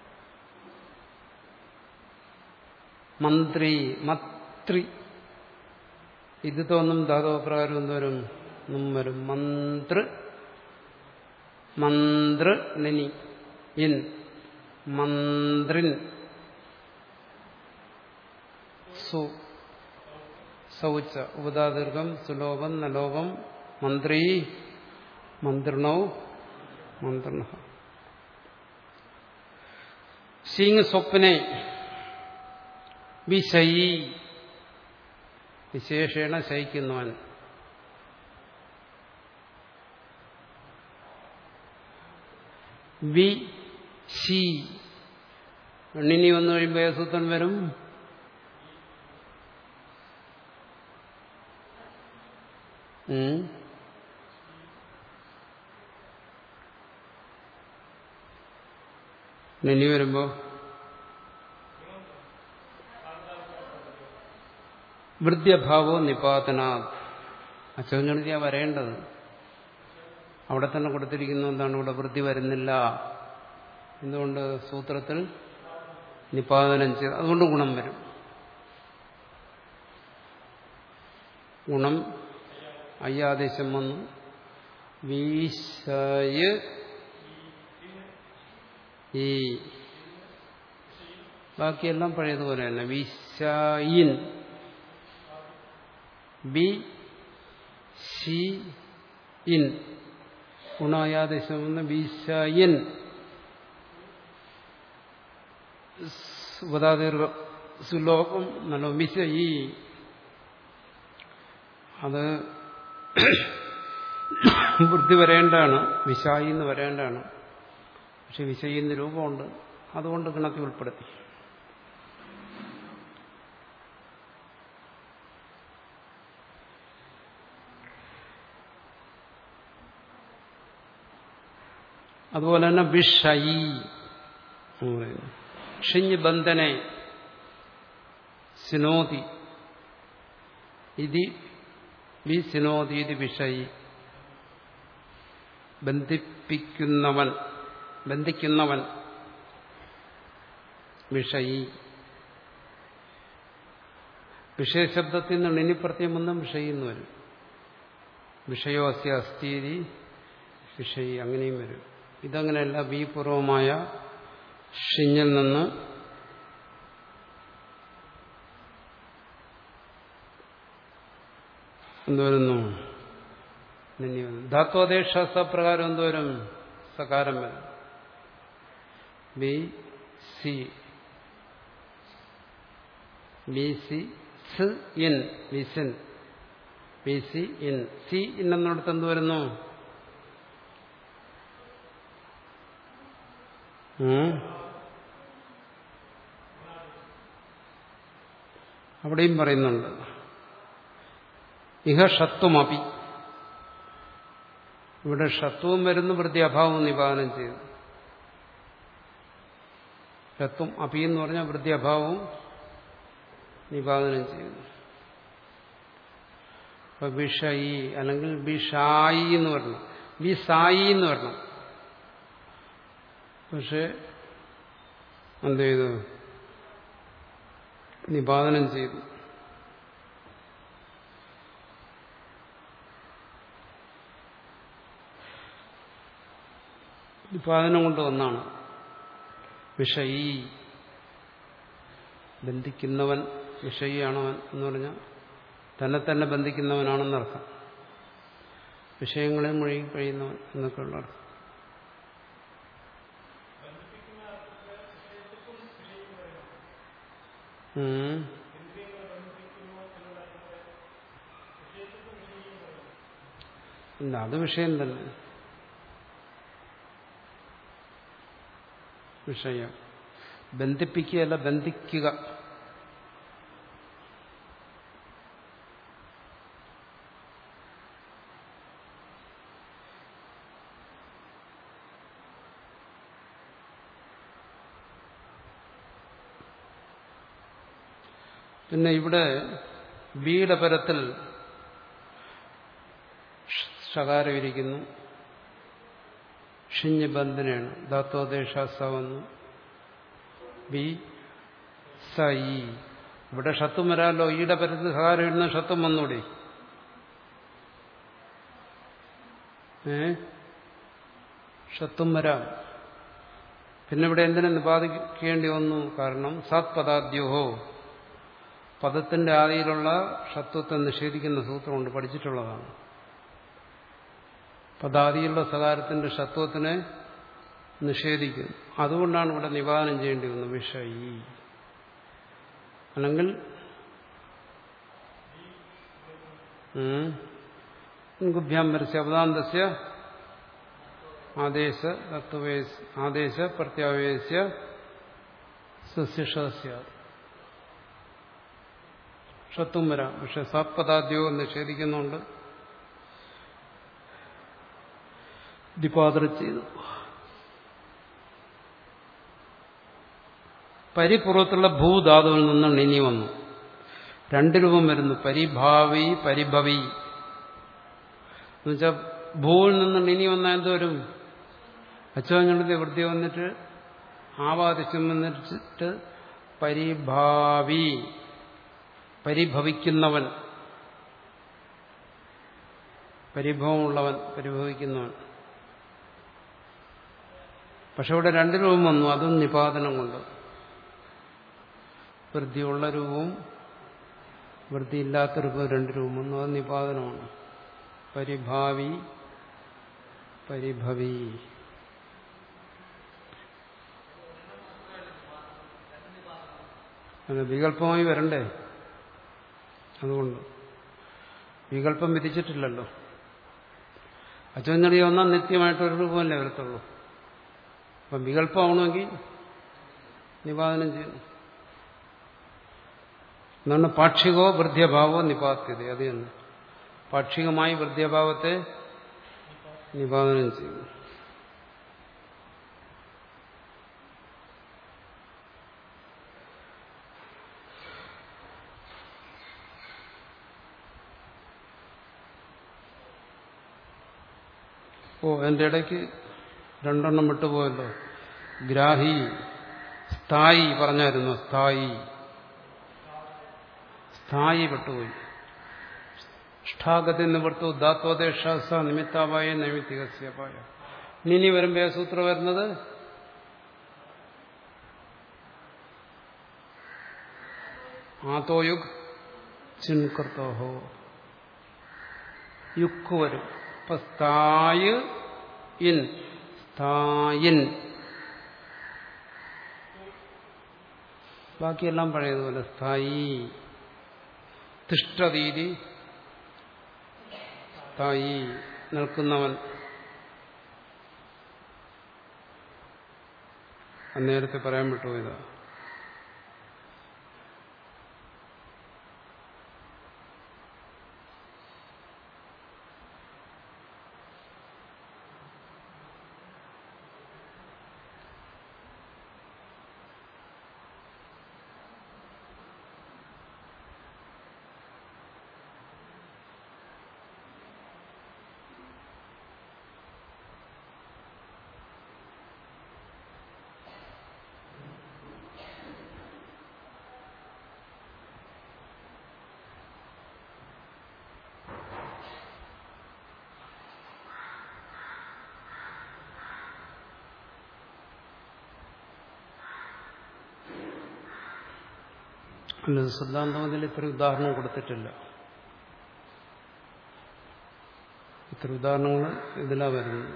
മന്ത്രി മത്രി ഇത് തോന്നും ധാതുപ്രകാരം എന്തോരും നും വരും മന്ത്ര് മന്ത്ര് നിനി ഇൻ മന്ത്രിൻ സു സൗച്ച ഉപദാദീർഘം സുലോഭം നലോഭം മന്ത്രി മന്ത്രിണോ മന്ത്രിണ സിംഗ് സ്വപ്നെ വിശയി വിശേഷേണ ശയിക്കുന്നവൻ വി ശി എണ്ണിനി വന്നു കഴിയുമ്പോൾ സൂത്രൻ വരും ഉം. പിന്നെ ഇനി വരുമ്പോ വൃദ്ധ്യഭാവോ നിപാതനാത് അച്ചവഞ്ഞെടുത്തിയാ വരേണ്ടത് അവിടെ തന്നെ കൊടുത്തിരിക്കുന്ന എന്താണ് ഇവിടെ വൃദ്ധി വരുന്നില്ല എന്തുകൊണ്ട് സൂത്രത്തിൽ നിപാതനം ചെയ്ത് അതുകൊണ്ട് ഗുണം വരും ഗുണം അയ്യാദേശം വന്നു വീശയ ഈ ബാക്കിയെല്ലാം പഴയതുപോലെ തന്നെ വിശയിൻ ബി ഷി ഇൻ ഗുണായാദേശം വന്ന് വിശയൻ ഉപതാദീർഘ സുലോകം നല്ല വിശ ഈ അത് വൃദ്ധി വരേണ്ടതാണ് വിശായി എന്ന് വരേണ്ടതാണ് പക്ഷെ വിശയിന്ന് രൂപമുണ്ട് അതുകൊണ്ട് ഗണത്തിൽ ഉൾപ്പെടുത്തി അതുപോലെ തന്നെ വിഷയി എന്ന് പറയുന്നു ഷിഞ്ഞ് ബന്ധനെ സിനോതി ഇതി വി സിനോതി ഇത് വിഷയി ബന്ധിപ്പിക്കുന്നവൻ ബന്ധിക്കുന്നവൻ വിഷയി വിഷയശബ്ദത്തിൽ നിന്ന് ഇനിപ്രത്യം വന്നും വിഷയി എന്ന് വരും വിഷയോ അസ്യ അസ്ഥീതി വിഷയി അങ്ങനെയും വരും ഇതങ്ങനെയല്ല ബീപൂർവമായ ഷിഞ്ഞിൽ നിന്ന് എന്തുവരുന്നു ധാത്വദേശ സപ്രകാരം എന്തുവരും സകാരം വരും ബി സി ബി സി സ് ഇൻ വിസിൻ ബി സി ഇൻ സി ഇൻ എന്നിടത്ത് എന്ത് വരുന്നു ഉം. അവിടെയും പറയുന്നുണ്ട് ഇഹ ഷത്വമപി ഇവിടെ ഷത്വവും വരുന്നു വൃത്തി അഭാവവും നിപാതനം ചെയ്തു ഷത്വം അപി എന്ന് പറഞ്ഞാൽ വൃത്തി അഭാവവും നിപാതനം ചെയ്യുന്നു അപ്പൊ ബിഷയി അല്ലെങ്കിൽ ബിഷായി എന്ന് വരണം ബിസായി എന്ന് വരണം പക്ഷെ എന്ത് ചെയ്തു നിപാതനം ചെയ്തു നിപാതനം കൊണ്ട് ഒന്നാണ് വിഷയി ബന്ധിക്കുന്നവൻ വിഷയിയാണവൻ എന്ന് പറഞ്ഞാൽ തന്നെ തന്നെ ബന്ധിക്കുന്നവനാണെന്നർത്ഥം വിഷയങ്ങളെ മുഴുകി കഴിയുന്നവൻ എന്നൊക്കെയുള്ള അർത്ഥം ഉം. ഇല്ല അത് വിഷയം തന്നെ വിഷയം ബന്ധിപ്പിക്കുകയല്ല ബന്ധിക്കുക പിന്നെ ഇവിടെ ബിയുടെ പരത്തിൽ ഷകാരം ഇരിക്കുന്നു ഷിഞ്ഞ് ബന്ധനയാണ് ധാത്തോദേശ സവന്നു ബി സ ഈ ഇവിടെ ഷത്തും വരാമല്ലോ ഈയുടെ പരത്തിൽ സകാരം ഇടുന്ന ഷത്തും വന്നൂടെ ഏ ഷത്തും വരാം പിന്നെ ഇവിടെ എന്തിനെ നിപാതിക്കേണ്ടി വന്നു കാരണം സാത് പദാദ്യോഹോ പദത്തിന്റെ ആദിയിലുള്ള ഷത്വത്തെ നിഷേധിക്കുന്ന സൂത്രമുണ്ട് പഠിച്ചിട്ടുള്ളതാണ് പദാദിയിലുള്ള സകാരത്തിന്റെ ഷത്വത്തിനെ നിഷേധിക്കുന്നു അതുകൊണ്ടാണ് ഇവിടെ നിവാദനം ചെയ്യേണ്ടി വന്നത് വിഷയി അല്ലെങ്കിൽ ഗുഭ്യാം വരച്ച അവതാന്തസ്യ ആദേശ തത്വവേസ് ആദേശ പ്രത്യാവേശ്യ സസ്യഷസ്യ ഷത്വം വരാം പക്ഷെ സത്പദാദ്യോ നിഷേധിക്കുന്നുണ്ട് ദിപാതർ ചെയ്തു പരിപുറത്തുള്ള ഭൂധാതുവിൽ നിന്നാണ് ഇനി വന്നു രണ്ട് രൂപം വരുന്നു പരിഭാവി പരിഭവി എന്നുവെച്ചാൽ ഭൂവിൽ നിന്നാണ് ഇനി വന്നാൽ എന്തോരും അച്ഛൻ്റെ വൃത്തി വന്നിട്ട് ആവാദിച്ചും വന്നിട്ട് പരിഭാവി പരിഭവിക്കുന്നവൻ പരിഭവമുള്ളവൻ പരിഭവിക്കുന്നവൻ പക്ഷെ ഇവിടെ രണ്ട് രൂപം വന്നു അതും നിപാതനം കൊണ്ട് വൃത്തിയുള്ള രൂപവും വൃത്തിയില്ലാത്ത രൂപവും രണ്ട് രൂപം വന്നു അത് നിപാതനമാണ് പരിഭാവി പരിഭവി അങ്ങനെ വികല്പമായി വരണ്ടേ അതുകൊണ്ട് വികല്പം വിധിച്ചിട്ടില്ലല്ലോ അച്ഛനടി വന്നാൽ നിത്യമായിട്ട് ഒരു രൂപമല്ലേ വരത്തുള്ളൂ അപ്പം വികല്പമാവണമെങ്കിൽ നിവാദനം ചെയ്യുന്നു എന്നാണ് പാക്ഷികോ വൃദ്ധ്യഭാവോ നിപാത്യത അത് തന്നെ പാക്ഷികമായി വൃദ്ധ്യഭാവത്തെ നിപാതനം ചെയ്യുന്നു ഓ എന്റെ ഇടയ്ക്ക് രണ്ടെണ്ണം വിട്ടുപോയല്ലോ ഗ്രാഹി സ്ഥായി പറഞ്ഞായിരുന്നു സ്ഥായി സ്ഥായി വിട്ടുപോയി ഷ്ഠാഗതി നിവർത്തു ധാത്വദേശ നിമിത്താവായ നൈമിത്തികസ്യപായ ഇനി വരുമ്പോ സൂത്രം വരുന്നത് ആതോയുഗ് ചിൻകർത്തോഹോ യുക്ക് വരും ഇപ്പൊ സ്ഥായ് ഇൻ സ്ഥായിൻ ബാക്കിയെല്ലാം പഴയതുപോലെ സ്ഥായി തിഷ്ടതീതി സ്ഥായി നിൽക്കുന്നവൻ നേരത്തെ പറയാൻ വിട്ടുപോയതാ അല്ല സിദ്ധാന്തമതിൽ ഇത്ര ഉദാഹരണം കൊടുത്തിട്ടില്ല ഇത്ര ഉദാഹരണങ്ങൾ ഇതിലാ വരുന്നത്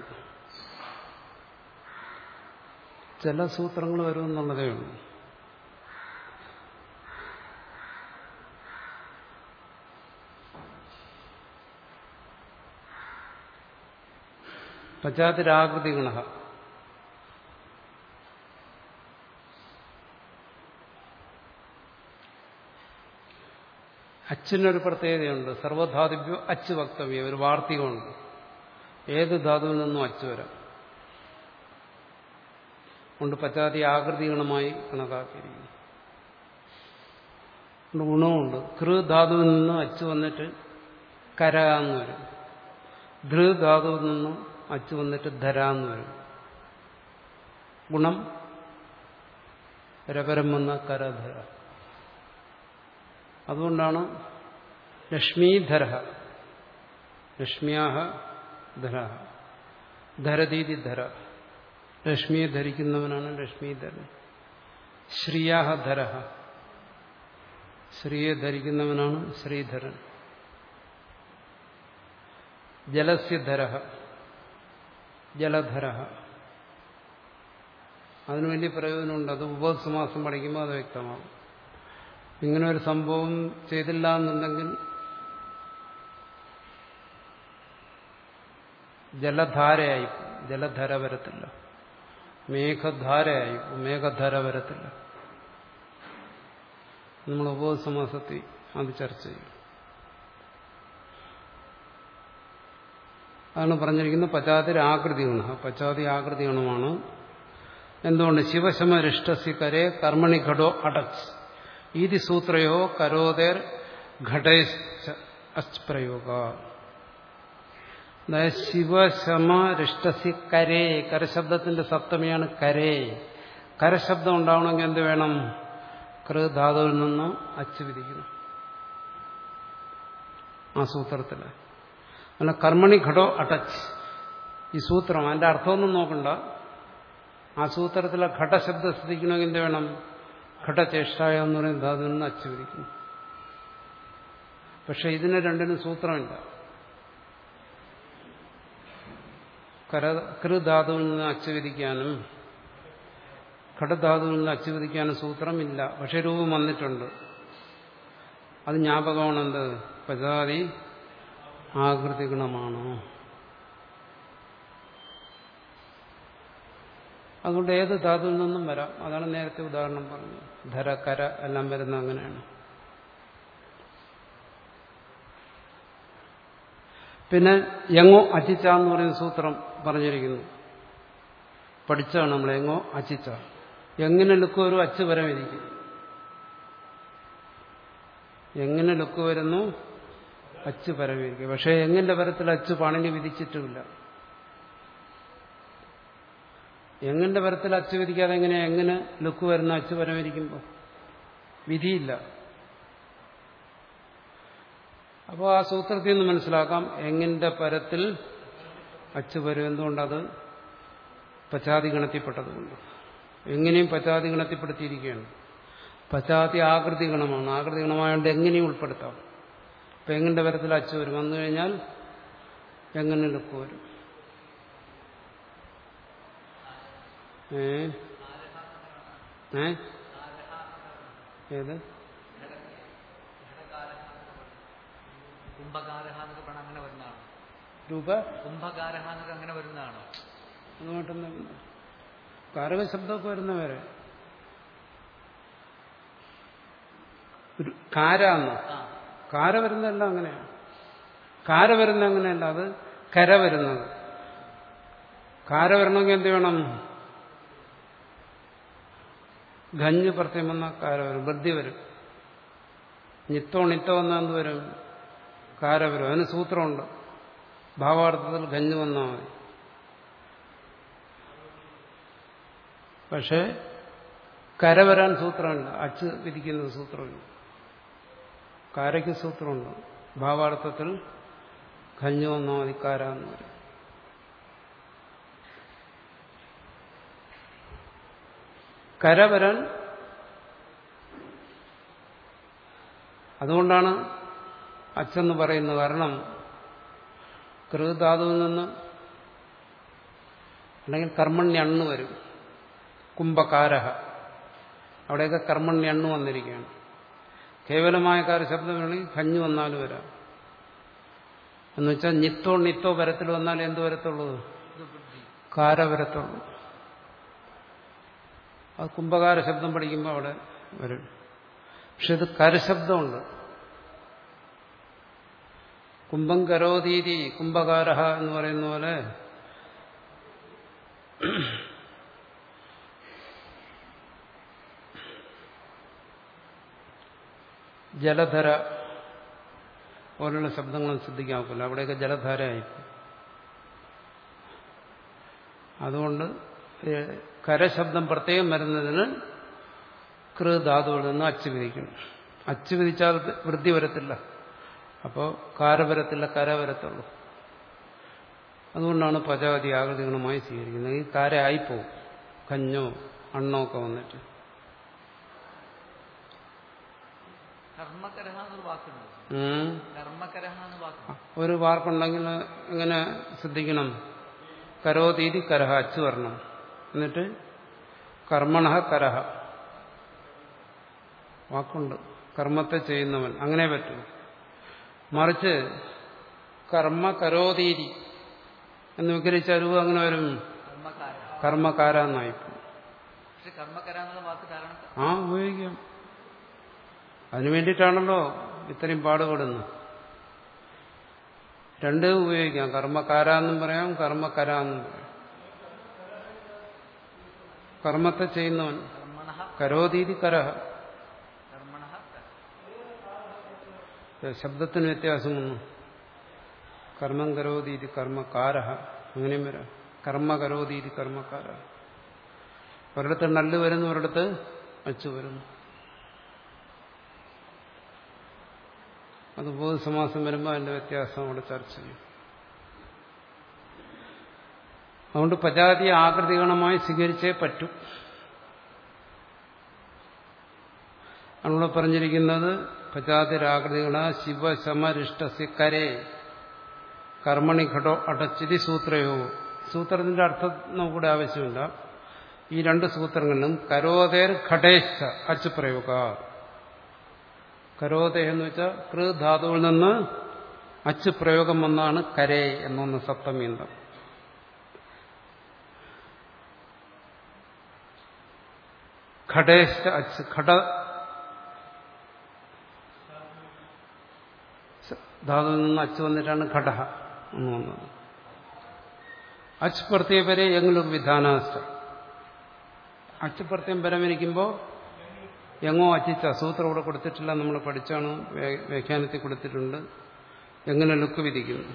ചില സൂത്രങ്ങൾ വരുമെന്നുള്ളതേ ഉള്ളൂ പശ്ചാത്തരാകൃതി ഗുണ അച്ചിനൊരു പ്രത്യേകതയുണ്ട് സർവധാതുഭ്യോ അച്ച് വക്തവ്യം ഒരു വാർത്തികമുണ്ട് ഏത് ധാതുവിൽ നിന്നും അച്ച് വരാം കൊണ്ട് പശ്ചാത്തി ആകൃതിഗണമായി കണക്കാക്കിയിരിക്കുന്നു കൊണ്ട് ഗുണമുണ്ട് കൃ ധാതുവിൽ നിന്ന് അച്ച് വന്നിട്ട് കര എന്ന് വരും ധൃ ധാതുവിൽ നിന്നും അച്ച് വന്നിട്ട് ധര എന്ന് വരും ഗുണം രപരം വന്ന കരധര അതുകൊണ്ടാണ് ലക്ഷ്മീധര ലക്ഷ്മിയാഹ ധര ധരതീതി ധര ലക്ഷ്മിയെ ധരിക്കുന്നവനാണ് ലക്ഷ്മീധരൻ ശ്രീയാഹ ധര ശ്രീയെ ധരിക്കുന്നവനാണ് ശ്രീധരൻ ജലസ്യധര ജലധര അതിനു വലിയ പ്രയോജനമുണ്ട് അത് ഉപസമാസം പഠിക്കുമ്പോൾ അത് വ്യക്തമാകും ഇങ്ങനെ ഒരു സംഭവം ചെയ്തില്ല എന്നുണ്ടെങ്കിൽ ജലധാരയായി ജലധര വരത്തില്ല മേഘധാരയായി മേഘധര വരത്തില്ല നമ്മൾ ഉപസമാസത്തിൽ അത് ചർച്ച ചെയ്യും അതാണ് പറഞ്ഞിരിക്കുന്നത് പശ്ചാത്തിൽ ആകൃതി ഗുണ പശ്ചാത്തി ആകൃതി ഗുണമാണ് എന്തുകൊണ്ട് ശിവശമരിഷ്ടസി കരെ കർമ്മണി ഘടോ അടച്ച് ഈതി സൂത്രയോ കരോതേർ ഘടേ അസ്പ്രയോഗ അതായത് ശിവശമ രിഷ്ടസി കരേ കരശബ്ദത്തിന്റെ സപ്തമിയാണ് കരേ കരശബ്ദം ഉണ്ടാവണമെങ്കിൽ എന്ത് വേണം കൃ ധാതുവിൽ നിന്ന് അച്ച് വിധിക്കണം ആ സൂത്രത്തില് അല്ല കർമ്മണി ഘടോ അടച്ച് ഈ സൂത്രം അതിന്റെ അർത്ഥമൊന്നും നോക്കണ്ട ആ സൂത്രത്തിലെ ഘടശബ്ദം സ്ഥിതിക്കണമെങ്കിൽ എന്ത് വേണം ഘടചേഷ്ടായ എന്ന് പറയുന്ന ധാതുവിൽ നിന്ന് അച്ച് വിധിക്കുന്നു പക്ഷെ ഇതിന് രണ്ടിനും സൂത്രമില്ല കര കൃധാതുവിൽ നിന്ന് അച്ച് വിധിക്കാനും ഘടധാതുവിൽ നിന്ന് അച്ച് വിധിക്കാനും സൂത്രമില്ല പക്ഷെ രൂപം വന്നിട്ടുണ്ട് അത് ജ്ഞാപകമാണെന്ത് പജാതി ആകൃതി ഗുണമാണ് അതുകൊണ്ട് ഏത് ധാതുവിൽ നിന്നും വരാം അതാണ് നേരത്തെ ഉദാഹരണം പറഞ്ഞത് ധര കര എല്ലാം വരുന്ന അങ്ങനെയാണ് പിന്നെ എങ്ങോ അച്ചിച്ച എന്ന് പറയുന്ന സൂത്രം പറഞ്ഞിരിക്കുന്നു പഠിച്ചാണ് നമ്മൾ എങ്ങോ അച്ചിച്ച എങ്ങനെ ലുക്ക് വരും അച്ച് വരമിരിക്കും എങ്ങനെ ലുക്ക് വരുന്നു അച്ച് പരമിരിക്കും പക്ഷേ എങ്ങിന്റെ പരത്തിൽ അച്ച് പണിന് വിധിച്ചിട്ടുമില്ല എങ്ങിന്റെ പരത്തിൽ അച്ച് വിധിക്കാതെ എങ്ങനെ എങ്ങനെ ലുക്ക് വരുന്ന അച്ച് പരമിരിക്കുമ്പോൾ വിധിയില്ല അപ്പോൾ ആ സൂത്രത്തിൽ നിന്ന് മനസ്സിലാക്കാം എങ്ങിന്റെ പരത്തിൽ അച്ച് വരും എന്തുകൊണ്ടത് പച്ചാതി ഗണത്തിൽപ്പെട്ടതുകൊണ്ട് എങ്ങനെയും പച്ചാതി ഗണത്തിൽപ്പെടുത്തിയിരിക്കുകയാണ് പച്ചാതി ആകൃതി ഗണമാണ് ആകൃതി ഗണമായതുകൊണ്ട് എങ്ങനെയും ഉൾപ്പെടുത്താം അപ്പൊ എങ്ങിന്റെ പരത്തിൽ അച്ച് വരും വന്നു കഴിഞ്ഞാൽ എങ്ങനെ ലുക്ക് വരും ഏ ഏ ഏത് കുംഭകാരഹ എന്നൊക്കെ പറഞ്ഞാൽ അങ്ങനെ വരുന്നതാണ് രൂപ കുംഭകാരഹ എന്നൊക്കെ അങ്ങനെ വരുന്നതാണോ അതുമായിട്ടൊന്നും കാരക ശബ്ദമൊക്കെ വരുന്നവരെ ഒരു കാര എന്ന് ആ കാര വരുന്നതെല്ലാം അങ്ങനെയാണ് കാര വരുന്ന അങ്ങനെയല്ല അത് കര വരുന്നത് കാര വരണമെങ്കിൽ എന്ത് വേണം ഗഞ്ഞ് പ്രത്യം വന്ന കാര വരും വൃദ്ധി വരും നിത്തോ നിത്തോ വന്നാൽ എന്ത് വരും കാര വരും അതിന് സൂത്രമുണ്ട് ഭാവാർത്ഥത്തിൽ ഗഞ്ഞ് വന്നാൽ മതി പക്ഷേ കര വരാൻ സൂത്രമില്ല അച്ച് വിധിക്കുന്ന സൂത്രമില്ല കാരയ്ക്ക് സൂത്രമുണ്ട് ഭാവാർത്ഥത്തിൽ കഞ്ഞു വന്നാൽ മതി കാര എന്ന് പറയും കര വരാൻ അതുകൊണ്ടാണ് അച്ചെന്ന് പറയുന്നത് കാരണം കൃതാതുവിൽ നിന്ന് അല്ലെങ്കിൽ കർമ്മണ്യണ്ണ് വരും കുംഭകാരഹ അവിടെയൊക്കെ കർമ്മണ്യണ്ണ് വന്നിരിക്കുകയാണ് കേവലമായ കാരശബ്ദം വേണമെങ്കിൽ കഞ്ഞു വന്നാലും വരാം എന്ന് വെച്ചാൽ നിത്തോ നിത്തോ വരത്തിൽ വന്നാൽ എന്ത് വരത്തുള്ളൂ ഇത് ബുദ്ധി കാര വരത്തുള്ളൂ അത് കുംഭകാര ശബ്ദം പഠിക്കുമ്പോൾ അവിടെ വരും പക്ഷെ ഇത് കരശബ്ദമുണ്ട് കുംഭം കരോതീതി കുംഭകാരഹ എന്ന് പറയുന്ന പോലെ ജലധര പോലുള്ള ശബ്ദങ്ങളും ശ്രദ്ധിക്കാൻ ഒക്കില്ല അവിടെയൊക്കെ ജലധാരയായിപ്പോ അതുകൊണ്ട് ഏഹ്, കരശബ്ദം പ്രത്യേകം വരുന്നതിന് കൃ ധാതുവിൽ നിന്ന് അച്ച് വിധിക്കണം അച്ച് വിധിച്ചാൽ വൃദ്ധി വരത്തില്ല അപ്പോൾ കാര വരത്തില്ല കര വരത്തുള്ളൂ അതുകൊണ്ടാണ് പചാതി ആകൃതികളുമായി സ്വീകരിക്കുന്നത് ഈ കാര ആയിപ്പോവും കഞ്ഞോ അണ്ണോ ഒക്കെ വന്നിട്ട് കർമ്മകരഹ എന്നൊരു വാക്കുണ്ട് ഉം. കർമ്മകരഹ എന്ന വാക്കുണ്ട് ഒരു വാർക്കുണ്ടെങ്കിൽ എങ്ങനെ ശ്രദ്ധിക്കണം കരോതീതി കരഹ അച്ചു വരണം എന്നിട്ട് കർമ്മണ കരഹ വാക്കുണ്ട് കർമ്മത്തെ ചെയ്യുന്നവൻ അങ്ങനെ പറ്റും മറിച്ച് കർമ്മ കരോതീതി എന്ന് വിഗ്രഹിച്ച രൂപം അങ്ങനെ വരും കർമ്മകാര കർമ്മകാര എന്നായി പക്ഷെ കർമ്മകര എന്നുള്ള വാക്ക് ധാരണ ആ ഉപയോഗിക്കാം അതിനു വേണ്ടിയിട്ടാണല്ലോ ഇത്രയും പാടുപെടുന്നത് രണ്ട് ഉപയോഗിക്കാം കർമ്മകാര എന്നും പറയാം കർമ്മകര എന്നും പറയാം കർമ്മത്തെ ചെയ്യുന്നവൻ കർമ്മണ കരോതീതി കരഹ കർമ്മണ ശബ്ദത്തിന് വ്യത്യാസം വന്നു കർമ്മം കരോതീതി കർമ്മകാര അങ്ങനെയും വരാം കർമ്മ കരോതീതി കർമ്മകാര ഒരിടത്ത് നല്ല് വരുന്നു ഒരിടത്ത് അച്ചു വരുന്നു അത് ബോധസമാസം വരുമ്പോൾ അതിന്റെ വ്യത്യാസം അവിടെ ചർച്ച ചെയ്യും അതുകൊണ്ട് പജാതി ആകൃതിഗണമായി സ്വീകരിച്ചേ പറ്റൂ അവിടെ പറഞ്ഞിരിക്കുന്നത് പജാതിരാകൃതികള ശിവശമരിഷ്ടസി കരേ കർമ്മണി ഘടോ അടച്ചിതി സൂത്രയോ സൂത്രത്തിന്റെ അർത്ഥം നമുക്കിവിടെ ആവശ്യമില്ല ഈ രണ്ട് സൂത്രങ്ങളിലും കരോതേർ ഘടേശ അച്ച് പ്രയോഗ കരോത എന്ന് വെച്ചാൽ കൃ ധാതുവിൽ നിന്ന് അച്ച് പ്രയോഗം വന്നാണ് കരേ എന്നൊന്ന് സപ്തമീന്തം ഘടേശ അച്ച് ഘട ധാതുവിൽ നിന്ന് അച്ച് വന്നിട്ടാണ് ഘടഹ എന്ന് വന്നത് അച്ച് പ്രത്യേക വരെ എങ്കിലും വിധാനാഷ്ട അച്ച് പ്രത്യം പരമിരിക്കുമ്പോൾ എങ്ങോ അച്ചിച്ച സൂത്രം ഇവിടെ കൊടുത്തിട്ടില്ല നമ്മൾ പഠിച്ചാണ് വ്യ- വ്യാഖ്യാനത്തിൽ കൊടുത്തിട്ടുണ്ട് എങ്ങനെ ലുക്ക് വിധിക്കുന്നു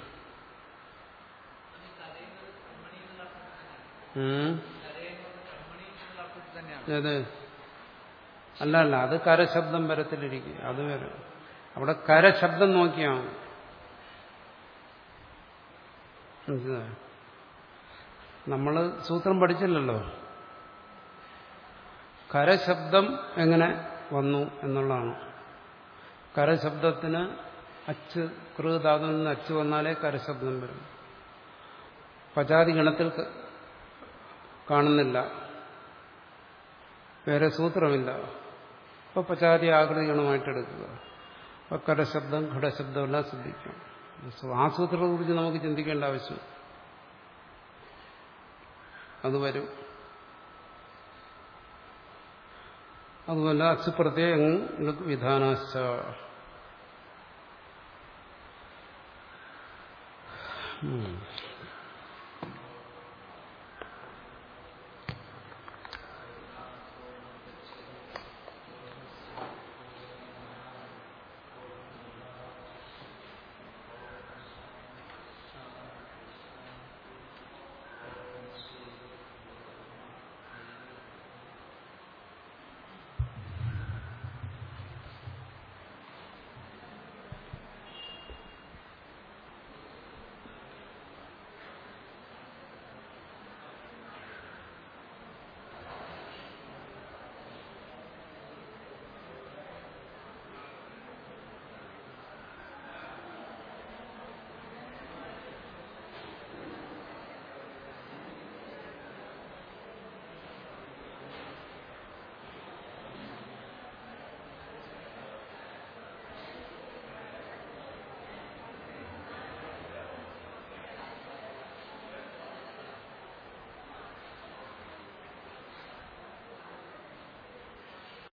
ഉം. അർത്ഥത്തിൽ തന്നെയാണ് ഏത് അല്ല അല്ല അത് കരശബ്ദം പരത്തിലിരിക്കും അത് വരെ അവിടെ കരശബ്ദം നോക്കിയാ മതി. മനസ്സിലായോ നമ്മള് സൂത്രം പഠിച്ചില്ലല്ലോ കരശബ്ദം എങ്ങനെ വന്നു എന്നുള്ളതാണ് കരശബ്ദത്തിന് അച്ച് കൃതാതുവിൽ നിന്ന് അച്ച് വന്നാലേ കരശബ്ദം വരും പചാതി ഗണത്തിൽ ക- കാണുന്നില്ല വേറെ സൂത്രമില്ല അപ്പൊ പചാതി ആകൃതി ഗണമായിട്ട് എടുക്കുക അപ്പൊ കരശബ്ദം ഘടശബ്ദം എല്ലാം ശ്രദ്ധിക്കാം ആ സൂത്രത്തെ കുറിച്ച് നമുക്ക് ചിന്തിക്കേണ്ട ആവശ്യം അത് വരും അതുപോലെ അച്ചുപ്രത്യേക വിധാനാശ്ച ഉം.